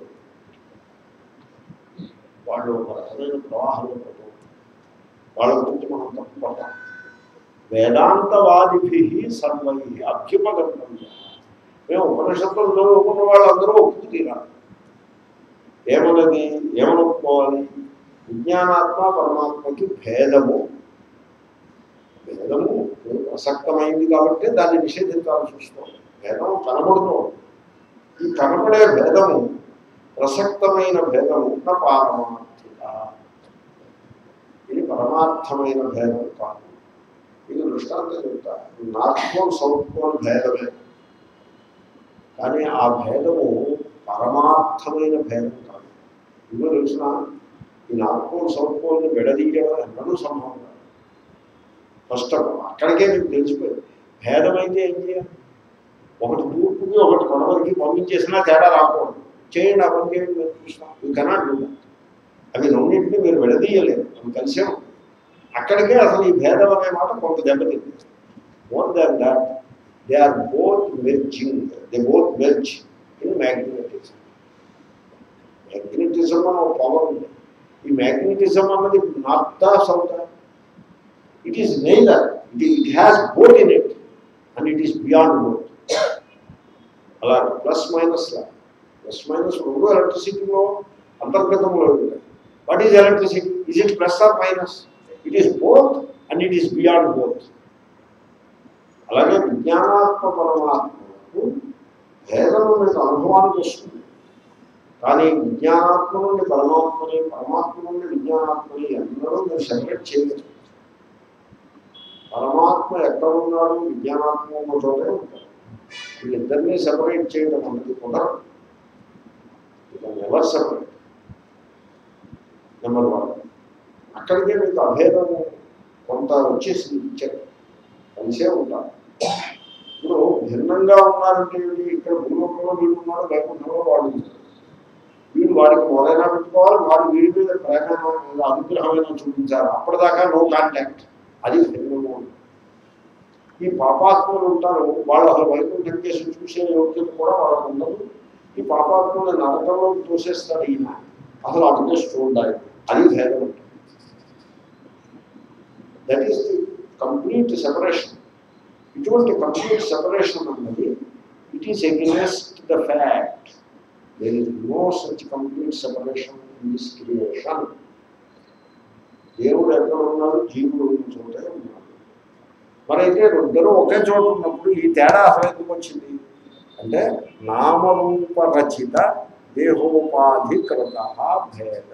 [SPEAKER 1] వాళ్ళు ఒక రకమైన ప్రవాహంలో పడుతూ వాళ్ళ గురించి మనం తప్పు పడతాం వేదాంతవాదిభి సర్వై అభ్యుపగమ్య మేము ఉపనిషత్తులు చదువుకున్న వాళ్ళందరూ ఒప్పుకు తీరాలి ఏమన్నది ఏమనుకోవాలి విజ్ఞానాత్మ పరమాత్మకి భేదము భేదము ప్రసక్తమైంది కాబట్టి దాన్ని నిషేధించాల్సి వస్తుంది భేదం కనబడుతుంది ఈ కనబడే భేదము ప్రసక్తమైన భేదము నా పారమార్థిక ఇది పరమార్థమైన భేదం కాదు ఇది దృష్టాంతం చెప్తా నార్త్ పోల్ సౌత్ పోల్ భేదమే కానీ ఆ భేదము పరమార్థమైన భేదం కాదు ఇదో తెలిసిన ఈ నార్త్ పోల్ సౌత్ పోల్ని విడదీయడం ఎన్నడూ సంభవం కాదు ఫస్ట్ ఆఫ్ ఆల్ అక్కడికే మీకు తెలిసిపోయింది భేదం అయితే ఏం చేయాలి ఒకటి తూర్పుకి ఒకటి పడవలకి పంపించేసినా తేడా రాకూడదు చేయండి ఆ పని చేయండి మీరు చూస్తాం యూ కెనాట్ డూ అవి రెండింటిని మీరు విడదీయలేరు అవి కలిసే ఉంటాయి. అక్కడికే అసలు ఈ భేదం అనే మాట కొంత దెబ్బతింది more than that they are both merging they both merge in magnetism magnetism అని ఒక పవర్ ఉంది ఈ మ్యాగ్నెటిజం అన్నది నార్తా సౌతా it is neither it it has both in it and it is beyond both అలా ప్లస్ మైనస్ లా plus minus రెండు ఎలక్ట్రిసిటీలో అంతర్గతంలో ఉంటాయి what is electricity is it plus or minus it is both and it is beyond both అలాగే విజ్ఞానాత్మ పరమాత్మకు భేదం మీకు అనుభవానికి వస్తుంది కానీ విజ్ఞానాత్మ నుండి పరమాత్మని పరమాత్మ నుండి విజ్ఞానాత్మని అందరూ మీరు సెపరేట్ చేయలేదు పరమాత్మ ఎక్కడ ఉన్నాడు విజ్ఞానాత్మ ఉన్న చోటే ఉంటాడు వీళ్ళిద్దరినీ సెపరేట్ చేయడం అన్నది కుదరదు నెవర్ సెపరేట్ నెంబర్ వన్ అక్కడికే మీకు అభేదము కొంత వచ్చేసి ఇచ్చారు కలిసే ఉంటారు ఇప్పుడు భిన్నంగా ఉన్నారంటే ఏంటి? ఇక్కడ భూలోకంలో వీడు ఉన్నాడు లేకుండా వాడు ఉన్నాడు. వీడు వాడికి మొదలైనా పెట్టుకోవాలి వాడు వీడి మీద ప్రేమ అనుగ్రహమైన చూపించాలి అప్పటిదాకా నో కాంటాక్ట్ అది భిన్నము ఈ పాపాత్ములు ఉంటారు వాళ్ళు అసలు వైకుంఠం కేసు చూసే యోగ్యత కూడా వాళ్ళకు ఉండదు ఈ పాపాత్ములు నరకంలో తోసేస్తాడు ఈయన అసలు అటుకే చూడాలి అది భేదం ఉంటుంది that is the complete separation ఇటువంటి కంప్లీట్ సెపరేషన్ అన్నది it is against the fact there is no such complete separation in this creation దేవుడు ఎక్కడ ఉన్నాడు జీవుడు ఉన్న చోటే ఉన్నాడు మరైతే ఇద్దరు ఒకే చోట ఉన్నప్పుడు ఈ తేడా అసలు ఎందుకు వచ్చింది అంటే నామరూప రచిత దేహోపాధికృత భేద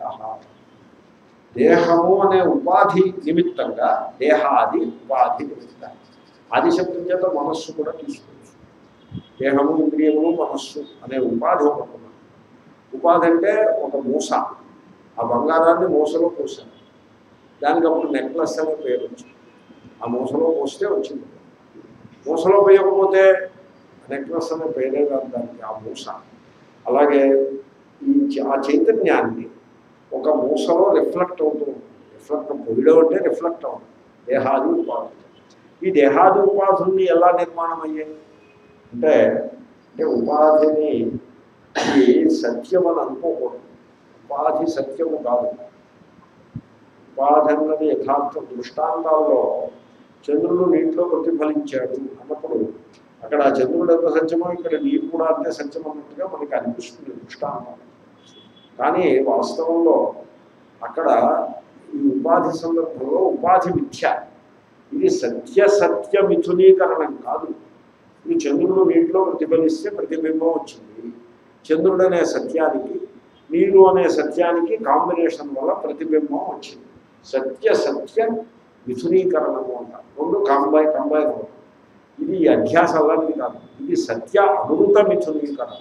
[SPEAKER 1] దేహము అనే ఉపాధి నిమిత్తంగా దేహాది ఉపాధి నిమిత్తం ఆది శబ్దం చేత మనస్సు కూడా తీసుకోవచ్చు దేహము ఇంద్రియము మనస్సు అనే ఉపాధి ఒకటి ఉన్నది ఉపాధి అంటే ఒక మూస ఆ బంగారాన్ని మూసలో పోసాను దానికి అప్పుడు నెక్లెస్ అనే పేరు వచ్చింది ఆ మూసలో పోస్తే వచ్చింది మూసలో పోయకపోతే నెక్లెస్ అనే పేరే కాదు దానికి ఆ మూస అలాగే ఈ చ- ఆ చైతన్యాన్ని ఒక మూసలో రిఫ్లెక్ట్ అవుతూ ఉంటుంది రిఫ్లెక్ట్ పొయ్యడం అంటే రిఫ్లెక్ట్ అవుతుంది దేహాది ఉపాధి ఈ దేహాది ఉపాధుల్ని ఎలా నిర్మాణం అయ్యాయి అంటే అంటే ఉపాధిని ఇది సత్యం అని అనుకోకూడదు ఉపాధి సత్యము కాదు ఉపాధి అన్నది యథార్థ దృష్టాంతాల్లో చంద్రుడు నీటిలో ప్రతిఫలించాడు అన్నప్పుడు అక్కడ ఆ చంద్రుడు ఎంత సత్యమో ఇక్కడ నీరు కూడా అంతే సత్యం అన్నట్టుగా మనకి అనిపిస్తుంది దృష్టాంతం కానీ వాస్తవంలో అక్కడ ఈ ఉపాధి సందర్భంలో ఉపాధి మిథ్య ఇది సత్య సత్య మిథునీకరణం కాదు ఇది చంద్రుడు నీటిలో ప్రతిఫలిస్తే ప్రతిబింబం వచ్చింది చంద్రుడు అనే సత్యానికి నీరు అనే సత్యానికి కాంబినేషన్ వల్ల ప్రతిబింబం వచ్చింది సత్య సత్య మిథునీకరణము అంటారు రెండు కాంబై కంబైన్ అవుతాయి ఇది ఈ అధ్యాస అలాంటిది కాదు ఇది సత్య అనుత మిథునీకరణ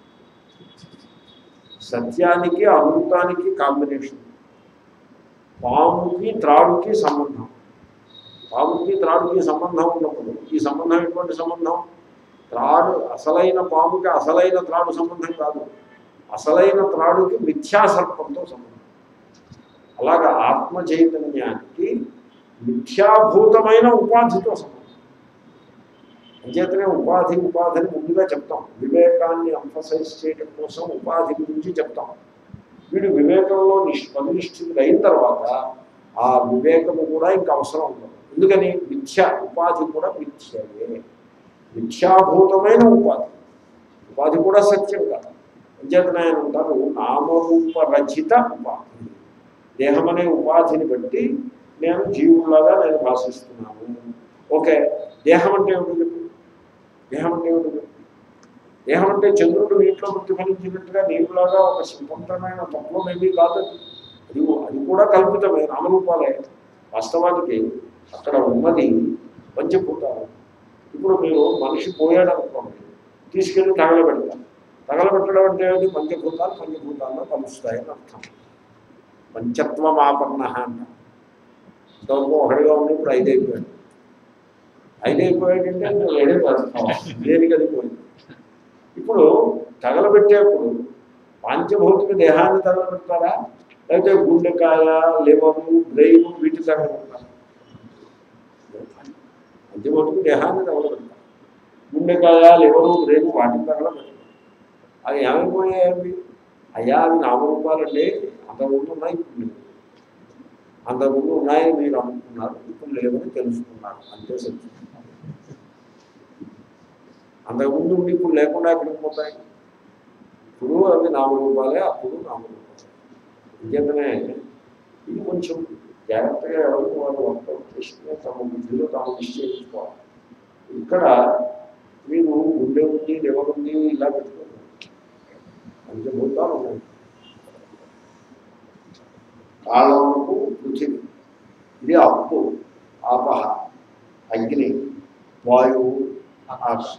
[SPEAKER 1] సత్యానికి అనుతానికి కాంబినేషన్ పాముకి త్రాడుకి సంబంధం పాముకి త్రాడుకి సంబంధం ఉన్నప్పుడు ఈ సంబంధం ఎటువంటి సంబంధం త్రాడు అసలైన పాముకి అసలైన త్రాడు సంబంధం కాదు అసలైన త్రాడుకి మిథ్యాసర్పంతో సంబంధం అలాగా ఆత్మ చైతన్యానికి మిథ్యాభూతమైన ఉపాధితో సంబంధం అంచేతనే ఉపాధి ఉపాధిని ముందుగా చెప్తాం వివేకాన్ని ఎంఫసైజ్ చేయడం కోసం ఉపాధి గురించి చెప్తాం వీడు వివేకంలో నిష్ పరినిష్ఠితుడు అయిన తర్వాత ఆ వివేకము కూడా ఇంకా అవసరం ఉండదు ఎందుకని మిథ్య ఉపాధి కూడా మిథ్యయే మిథ్యాభూతమైన ఉపాధి ఉపాధి కూడా సత్యం కాదు అంచేతన ఆయన అంటారు నామరూప రచిత ఉపాధి దేహం అనే ఉపాధిని బట్టి నేను జీవులాగా నేను భాషిస్తున్నాను ఓకే దేహం అంటే ఏమిటి చెప్పు దేహం అంటే ఏమిటి చెప్పు దేహం అంటే చంద్రుడు నీటిలో ప్రతిఫలించినట్టుగా నీరులాగా ఒక స్వతంత్రమైన తత్వం ఏమీ కాదు అది అది కూడా కల్పితమే నామరూపాలే వాస్తవానికి అక్కడ ఉన్నది పంచభూతాలు ఇప్పుడు మీరు మనిషి పోయాడు అనుకోండి తీసుకెళ్ళి తగలబెడతారు తగలబెట్టడం అంటే ఏమిటి పంచభూతాలు పంచభూతాల్లో కలుస్తాయని అర్థం పంచత్వమాపన్న అంట ఇంతవరకు ఒకటిగా ఉంది ఇప్పుడు ఐదు అయిపోయాడు ఐదు అయిపోయాడంటే నువ్వు ఏడే పడుతున్నావు దేనికి అది పోయింది ఇప్పుడు తగలబెట్టేప్పుడు పంచభౌతిక దేహాన్ని తగలబెడతారా లేకపోతే గుండెకాయ లివరు బ్రెయిన్ వీటి తగలబెడతారా పంచభౌతిక దేహాన్ని తగలబెడతారు గుండెకాయ లివరు బ్రెయిన్ వాటిని తగలబెడతారు అవి ఏమైపోయాయి అయ్యా అవి నామరూపాలండి అంతకుముందు ఉన్నాయి ఇప్పుడు లేవు అంతకుముందు ఉన్నాయని మీరు అనుకున్నారు ఇప్పుడు లేవని తెలుసుకున్నారు అంతే సత్యం అంతకుముందు ఉండి ఇప్పుడు లేకుండా ఎక్కడికి పోతాయి ఇప్పుడు అవి నామరూపాలే అప్పుడు నామరూపాలే నిజంగానే ఇది కొంచెం జాగ్రత్తగా ఎవరికి వాళ్ళు వర్కౌట్ చేసుకుని తమ బుద్ధిలో తాము నిశ్చయించుకోవాలి ఇక్కడ మీరు గుండె ఉంది లివర్ ఉంది ఇలా పెట్టుకోండి పంచభూతాలు ఉన్నాయి కాలముకు పృథివీ ఇది అప్పు ఆపహ అగ్ని వాయువు ఆకాశం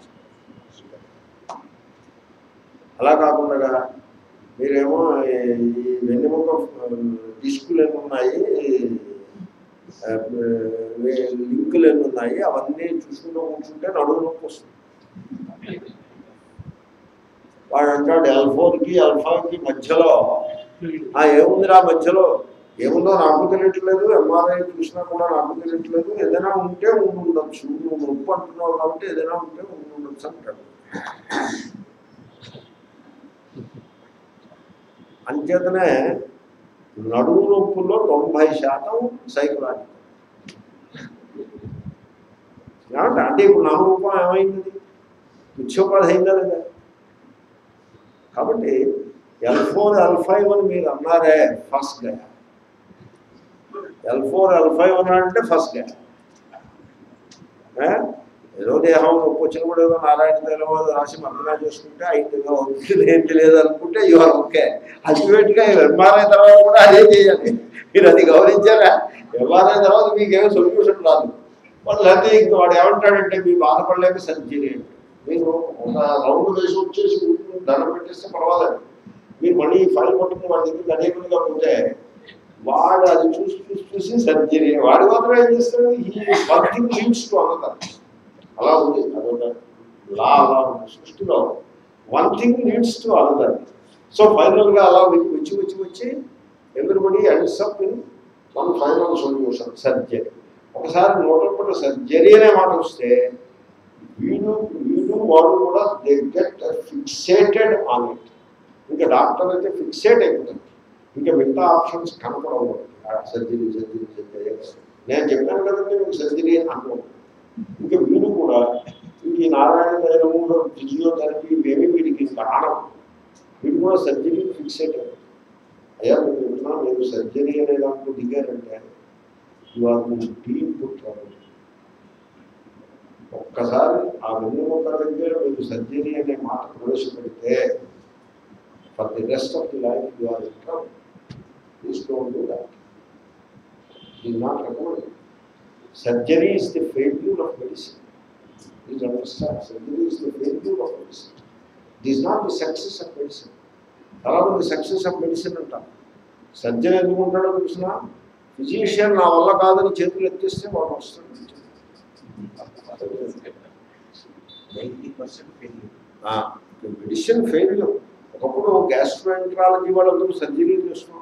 [SPEAKER 1] అలా కాకుండా మీరేమో ఈ వెన్నెముక డిస్కులు ఎన్ని ఉన్నాయి ఆ, లింకులు ఎన్ని ఉన్నాయి అవన్నీ చూసుకుంటూ కూర్చుంటే నడువు నొప్పి వస్తుంది వాడు అంటాడు ఎల్ఫోర్కి అల్ఫాకి మధ్యలో ఆ ఏముందిరా మధ్యలో ఏముందో నాకు తెలియట్లేదు ఎంఆర్ఐ చూసినా కూడా నాకు తెలియట్లేదు ఏదైనా ఉంటే ఉండి ఉండొచ్చు నువ్వు నొప్పి అంటున్నావు కాబట్టి ఏదైనా ఉంటే ఉండి ఉండొచ్చు అంటాడు అంచేతనే నడుము నొప్పుల్లో తొంభై శాతం సైకలాజికల్ ఏమంటే అంటే ఇప్పుడు నామరూపం ఏమైంది మిథ్యోపాధి అయిందా లేదా కాబట్టి ఎల్ ఫోర్ ఎల్ ఫైవ్ అని మీరు అన్నారే ఫస్ట్ గా ఎల్ ఫోర్ ఎల్ ఫైవ్ అన్నాడంటే ఫస్ట్ గా ఏదో దేహం నొప్పి వచ్చినప్పుడు ఏదో నారాయణ తైలం అది రాసి మర్దనా చేసుకుంటే అయిందిగా అవుతుంది ఏంటి లేదు అనుకుంటే యువర్ ఓకే అల్టిమేట్ గా ఎంఆర్ఐ తర్వాత కూడా అదే చేయాలి మీరు అది గౌరవించారా ఎంఆర్ఐ తర్వాత మీకేమో సొల్యూషన్ రాదు వాళ్ళు లేకపోతే ఇంక వాడు ఏమంటాడంటే మీ బాధపడలేక సర్జరీ అంటే మీరు ఒక రౌండ్ వేసి వచ్చేసి ఊరుకుని దండం పెట్టేస్తే పర్వాలేదు మీరు మళ్ళీ ఈ ఫైల్ పట్టుకుని వాడి దగ్గరికి అనేకులుగా పోతే వాడు అది చూసి చూసి చూసి సర్జరీ వాడు మాత్రం ఏం చేస్తాడు ఈ వర్కింగ్ లీడ్స్ టు అనదర్ అలా ఉంది అదొక లా అలా ఉంది సృష్టిలో one thing leads to another so ఫైనల్గా అలా వచ్చి వచ్చి వచ్చి వచ్చి everybody ends up in one final solution surgery ఒకసారి నోటప్పుడు సర్జరీ అనే మాట వస్తే వీడు వీడు వాడు కూడా they get fixated on it ఇంకా డాక్టర్ అయితే ఫిక్సేట్ అయిపోతాడు ఇంకా మిగతా ఆప్షన్స్ కనపడవు సర్జరీ సర్జరీ సర్జరీ నేను చెప్పాను కదండి మీకు సర్జరీ అని అనుకో ఇంకా వీడు కూడా ఇంక ఈ నారాయణ దైనము ఫిజియోథెరపీ ఇవేమీ వీడికి ఇంకా ఆనవు వీడు కూడా సర్జరీ ఫిక్స్ అయ్యారు అయ్యా మీరు చెప్తున్నా మీరు సర్జరీ అనే దాంట్లో దిగారంటే ఇవాళ డీప్ ట్రబుల్ ఒక్కసారి ఆ వెన్నెముక దగ్గర మీరు సర్జరీ అనే మాట ప్రవేశపెడితే for the rest of the life you are in trouble please don't do that is not recommended surgery is the failure of medicine please understand surgery is the failure of medicine it is not the success of medicine చాలా మంది success of medicine అంటారు surgery ఎందుకు ఉంటాడో తెలిసిన physician నా వల్ల కాదని చేతులు ఎత్తేస్తే వాడు వస్తాడు
[SPEAKER 2] ninety percent failure
[SPEAKER 1] medicine failure ఒకప్పుడు గ్యాస్ట్రోఎంట్రాలజీ వాళ్ళందరూ సర్జరీ చేస్తున్నారు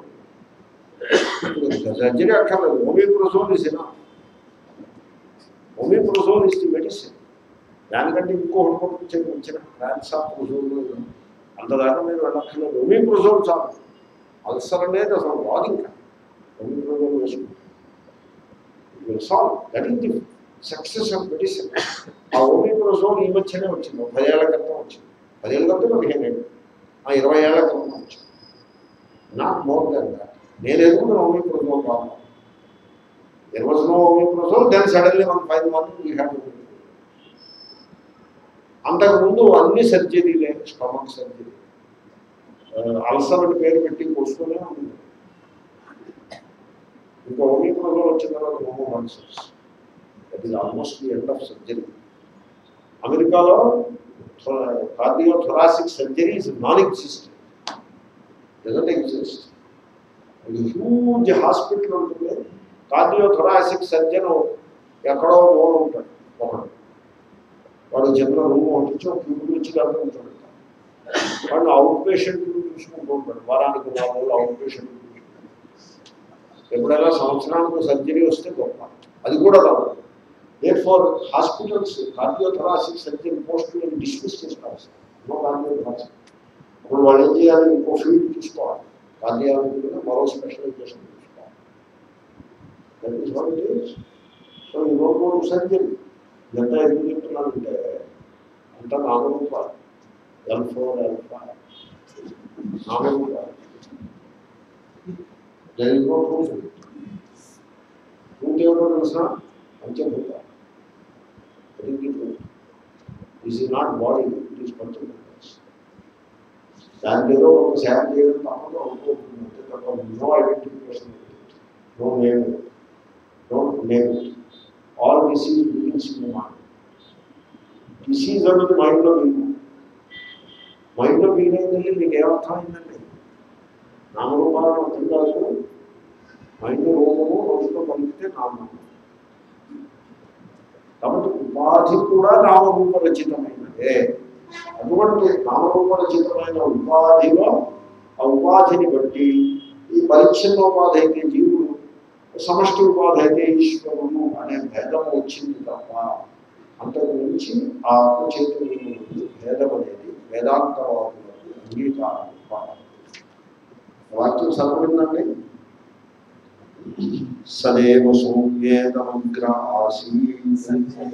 [SPEAKER 1] సర్జరీ అక్కర్లేదు హోమియోప్రోజోల్ ఇస్ ఇనా హోమియోప్రోజోల్ ఇస్ ది మెడిసిన్ దానికంటే ఇంకొకటి పంపించండి వచ్చిన ట్రాన్సాప్రోజోల్ అంత దాకా మీరు వెళ్ళక్కర్లేదు హోమియోప్రోజోల్ చాలు అల్సర్ అనేది అసలు రాదు ఇంకా హోమియోప్రోజోల్ వేసుకుంటాం solve that is the success of medicine ఆ ఓమిప్రోజోల్ ఈ మధ్యనే వచ్చింది ఒక పదేళ్ల క్రితం వచ్చింది పదేళ్ళ క్రితం పదిహేను ఏళ్ళు ఆ ఇరవై ఏళ్ల క్రితం వచ్చింది నాట్ మోర్ దాన్ దాట్ నేను ఎదుగుతున్న ఓమిప్రోజోల్ కావాలి there was no omeprazole then suddenly one five month we have అంతకుముందు అన్ని సర్జరీలే స్టమక్ సర్జరీ అల్సర్ అని పేరు పెట్టి కోసుకునే ఉంది ఇంకా ఓమిప్రోజోల్ వచ్చిన తర్వాత నో మన్సర్స్ that is almost the end of surgery అమెరికాలో cardio thoracic surgery is non existent doesn't exist huge hospital ఉంటుంది కార్డియో థొరాసిక్ సర్జన్ ఎక్కడో మూల ఉంటాడు ఒకడు వాడు చిన్న రూమ్ ఒకటి ఒక క్యూబుల్ ఇచ్చి దాంట్లో ఉంటాడు వాడు అవుట్ పేషెంట్ చూసుకుంటూ ఉంటాడు వారానికి నాలుగు రోజులు అవుట్ పేషెంట్ ఎప్పుడైనా సంవత్సరానికి సర్జరీ వస్తే గొప్ప అది కూడా రాదు therefore hospitals cardiothoracic surgery పోస్టులను డిస్మిస్ చేసుకోవాలి నో కార్డియోథొరాసిక్ ఇప్పుడు వాళ్ళు ఏం చేయాలి ఇంకో ఫీల్డ్ చూసుకోవాలి కార్డియాలజీ మరో స్పెషలైజేషన్ చూసుకోవాలి that is what it is so ఈ రోజు సర్జరీ ఎంత ఎందుకు చెప్తున్నానంటే అంత నామరూపాలు ఎల్ ఫోర్ ఎల్ ఫైవ్ నామరూపాలు there is no truth in it. Truth ఏమిటో తెలుసిన panchabhuta this is not body it is panchabhutas దానికి ఏదో ఒక సేవ చేయడం తప్పదు అనుకోకుండా అంతే తప్ప no identification no name don't name all disease begins in mind disease అన్నది మైండ్లో బిగిన్ మైండ్లో బిగిన్ అయిందంటే మీకు ఏమర్థమైందండి నామరూపాలను అర్థం కాదు మైండ్ రూపము రోజుతో కలిగితే నామం కాబట్టి ఉపాధి కూడా నామరూప రచితమైనదే అటువంటి నామరూప రచితమైన ఉపాధిలో ఆ ఉపాధిని బట్టి ఈ పరిచ్ఛిన్న ఉపాధి అయితే జీవుడు సమష్టి ఉపాధి అయితే ఈశ్వరుడు అనే భేదం వచ్చింది తప్ప అంతకు మించి ఆ ఆత్మ చైతన్యం భేదం అనేది వేదాంతవాదులకు అంగీకారం కాదు. వాక్యం సరిపడిందండి సదేవ సౌమ్యేదమగ్ర ఆసీత్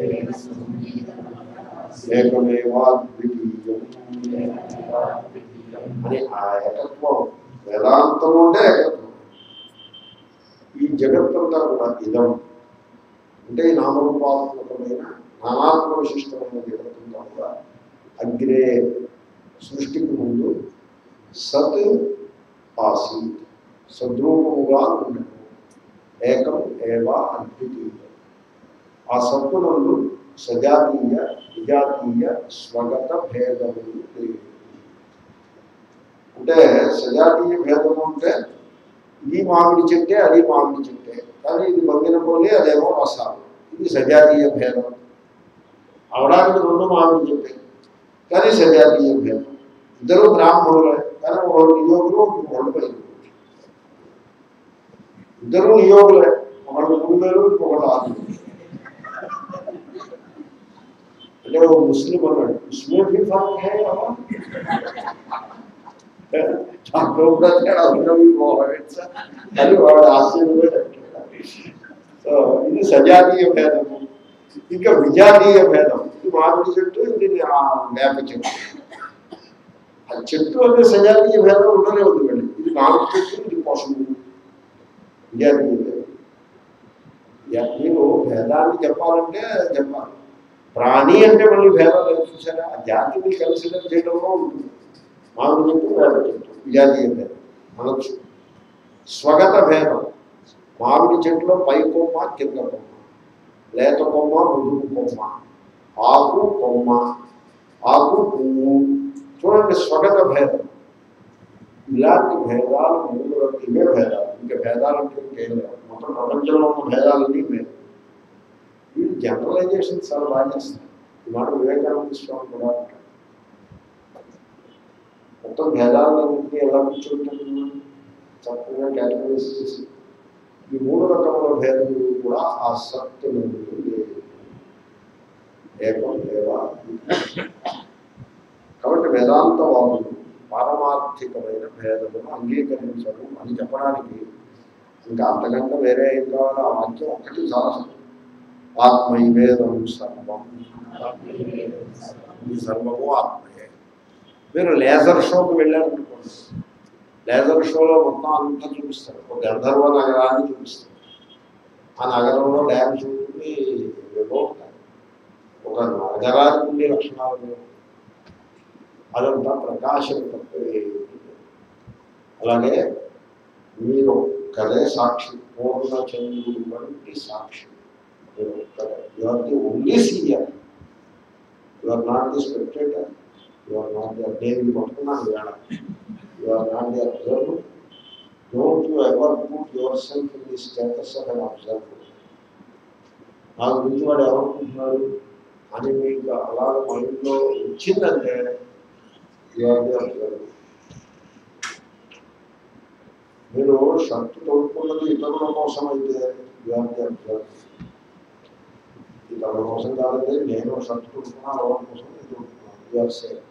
[SPEAKER 1] ఏకమేవాద్వితీయం అని ఆ ఏకత్వం వేదాంతం అంటే ఏకత్వం ఈ జగత్తంతా కూడా ఇదం అంటే ఈ నామరూపాత్మకమైన నానాత్మ విశిష్టమైన జగత్తంతా కూడా అగ్రే సృష్టికి ముందు సత్ ఆసీత్ సద్రూపముగా ఉండదు ఏకం ఏవా అద్వితీయం ఆ సత్తునందు సజాతీయ విజాతీయ స్వగత భేదములు లేవు అంటే సజాతీయ భేదము అంటే ఇది మామిడి చెట్టే అది మామిడి చెట్టే కానీ ఇది బంగిన పోలే అదేమో రసాలు ఇది సజాతీయ భేదం అవడానికి రెండు మామిడి చెట్టే కానీ సజాతీయ భేదం ఇద్దరు బ్రాహ్మణులే కానీ ఒకడు నియోగులు ఒకడు పైకి ఇద్దరు నియోగులే ఒకడు మూడు వేలు ఇంకొకడు ఆరు వేలు అంటే ఓ ముస్లిం అన్నాడు ఇస్మే భీ ఫర్క్ హై అమ్మా దాంట్లో కూడా తేడా ఉన్నవి మోహన్స్ అని వాడు ఆశ్చర్యపోయాడు సో ఇది సజాతీయ భేదము ఇంకా విజాతీయ భేదం ఇది మామిడి చెట్టు ఇది ఆ వేప చెట్టు ఆ చెట్టు అనే సజాతీయ భేదం ఉండనే ఉంది మళ్ళీ ఇది మామిడి చెట్టు ఇది పశువు విజాతీయ భేదం యా, మీరు భేదాన్ని చెప్పాలంటే చెప్పాలి ప్రాణి అంటే మళ్ళీ భేదం లేదు చూసారా ఆ జాతిని కన్సిడర్ చేయడంలో ఉంటుంది మామిడి చెట్టు వేప చెట్టు విజాతీయ భేదం అనొచ్చు స్వగత భేదం మామిడి చెట్టులో పై కొమ్మ కింద కొమ్మ లేత కొమ్మ మృదువు కొమ్మ ఆకు కొమ్మ ఆకు పువ్వు చూడండి స్వగత భేదం ఇలాంటి భేదాలు మూడు రకాల- ఇవే భేదాలు ఇంకా భేదాలు అంటే ఇంకేం లేవు మొత్తం ప్రపంచంలో ఉన్న భేదాలన్నీ మేము వీళ్ళు జనరలైజేషన్ చాలా బాగా చేస్తారు ఈ మాట వివేకానంద స్వామి కూడా అంటారు మొత్తం భేదాలన్నింటినీ ఎలా కూర్చుంటుంది చక్కగా క్యాటగరైజ్ చేసి ఈ మూడు రకముల భేదములు కూడా ఆ సత్తు నుండి లేదు ఏకం దేవా కాబట్టి వేదాంత వాళ్ళు పారమార్థికమైన భేదమును అంగీకరించరు అని చెప్పడానికి ఇంకా అంతకంటే వేరే ఏం కావాలో ఆ వాక్యం ఒక్కటి చాలా ఆత్మైవేదం సర్వం ఈ సర్వము ఆత్మయే మీరు లేజర్ షోకి వెళ్ళారనుకోండి లేజర్ షోలో మొత్తం అంతా చూపిస్తారు ఒక గంధర్వ నగరాన్ని చూపిస్తారు ఆ నగరంలో డ్యాన్స్ ఉంటుంది ఏవో ఉంటాయి ఒక నగరానికి ఉండే లక్షణాలు లేవు. అదంతా ప్రకాశం తప్ప ఏమీ లేదు. అలాగే మీరు ఒక్కరే సాక్షి పూర్ణ చంద్రుడు వంటి సాక్షి మీరు ఒక్కరే you are the only seer you are not the spectator you are not the నేను పట్టుకున్నాను వేళ you are not the observer don't you ever put yourself in the status of an observer నా గురించి వాడు ఏమనుకుంటున్నాడు అని మీకు అలాగ మైండ్లో వచ్చిందంటే యు ఆర్ ది అబ్జర్వర్ మీరు షర్ట్ తొడుక్కున్నది ఇతరుల కోసం అయితే యు ఆర్ ది అబ్జర్వర్ ఇతరుల కోసం కాదంటే నేను షర్ట్ తొడుక్కున్నా ఎవరి కోసం నేను తొడుక్కున్నాను యు ఆర్ సేఫ్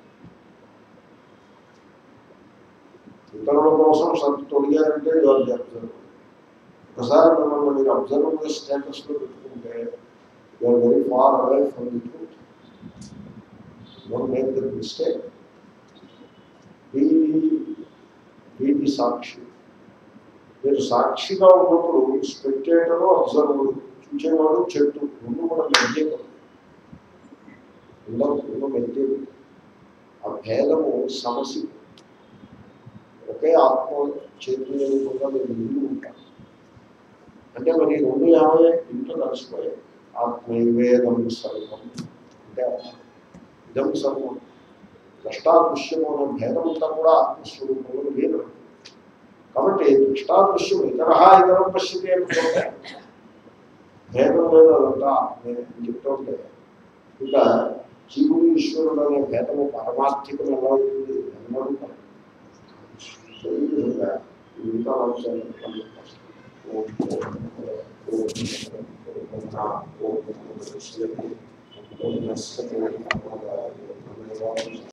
[SPEAKER 1] ఇతరుల కోసం షర్ట్ తొడిగారంటే యు ఆర్ ది అబ్జర్వర్ ఒకసారి మిమ్మల్ని మీరు అబ్జర్వర్ స్టేటస్లో పెట్టుకుంటే you are very far away from the truth don't make the mistake be be sakshi మీరు సాక్షిగా ఉన్నప్పుడు స్పెక్టేటరు అబ్జర్వరు చూసేవాడు చెట్టు రెండు కూడా మెజ్జేది రెండు మెజ్జేది ఆ భేదము సమస్య ఒకే ఆత్మ చైతన్యం కూడా మీరు నిండి ఉంటారు అంటే మరి ఈ రెండు ఏమయ్యాయి ఇంట్లో కలిసిపోయాయి ఆత్మైవేదం సర్వం అంటే అర్థం. ఇదం సర్వం ద్రష్టాదృశ్యము అనే భేదమంతా కూడా ఆత్మస్వరూపంలో లేదు కాబట్టి దృష్టాదృశ్యం ఇతర ఇతరం పశ్యతే అనుకుంటే భేదం లేదు అదంతా ఆత్మే అని చెప్తుంటే ఇంకా జీవుడు ఈశ్వరుడు అనే భేదము పరమార్థికం ఎలా ఉంటుంది అన్నాడు కాదు. సో ఈ విధంగా ఈ మిగతా అంశాలు ఓం ఓం ఓం ఓం ఓం ఓం ఓం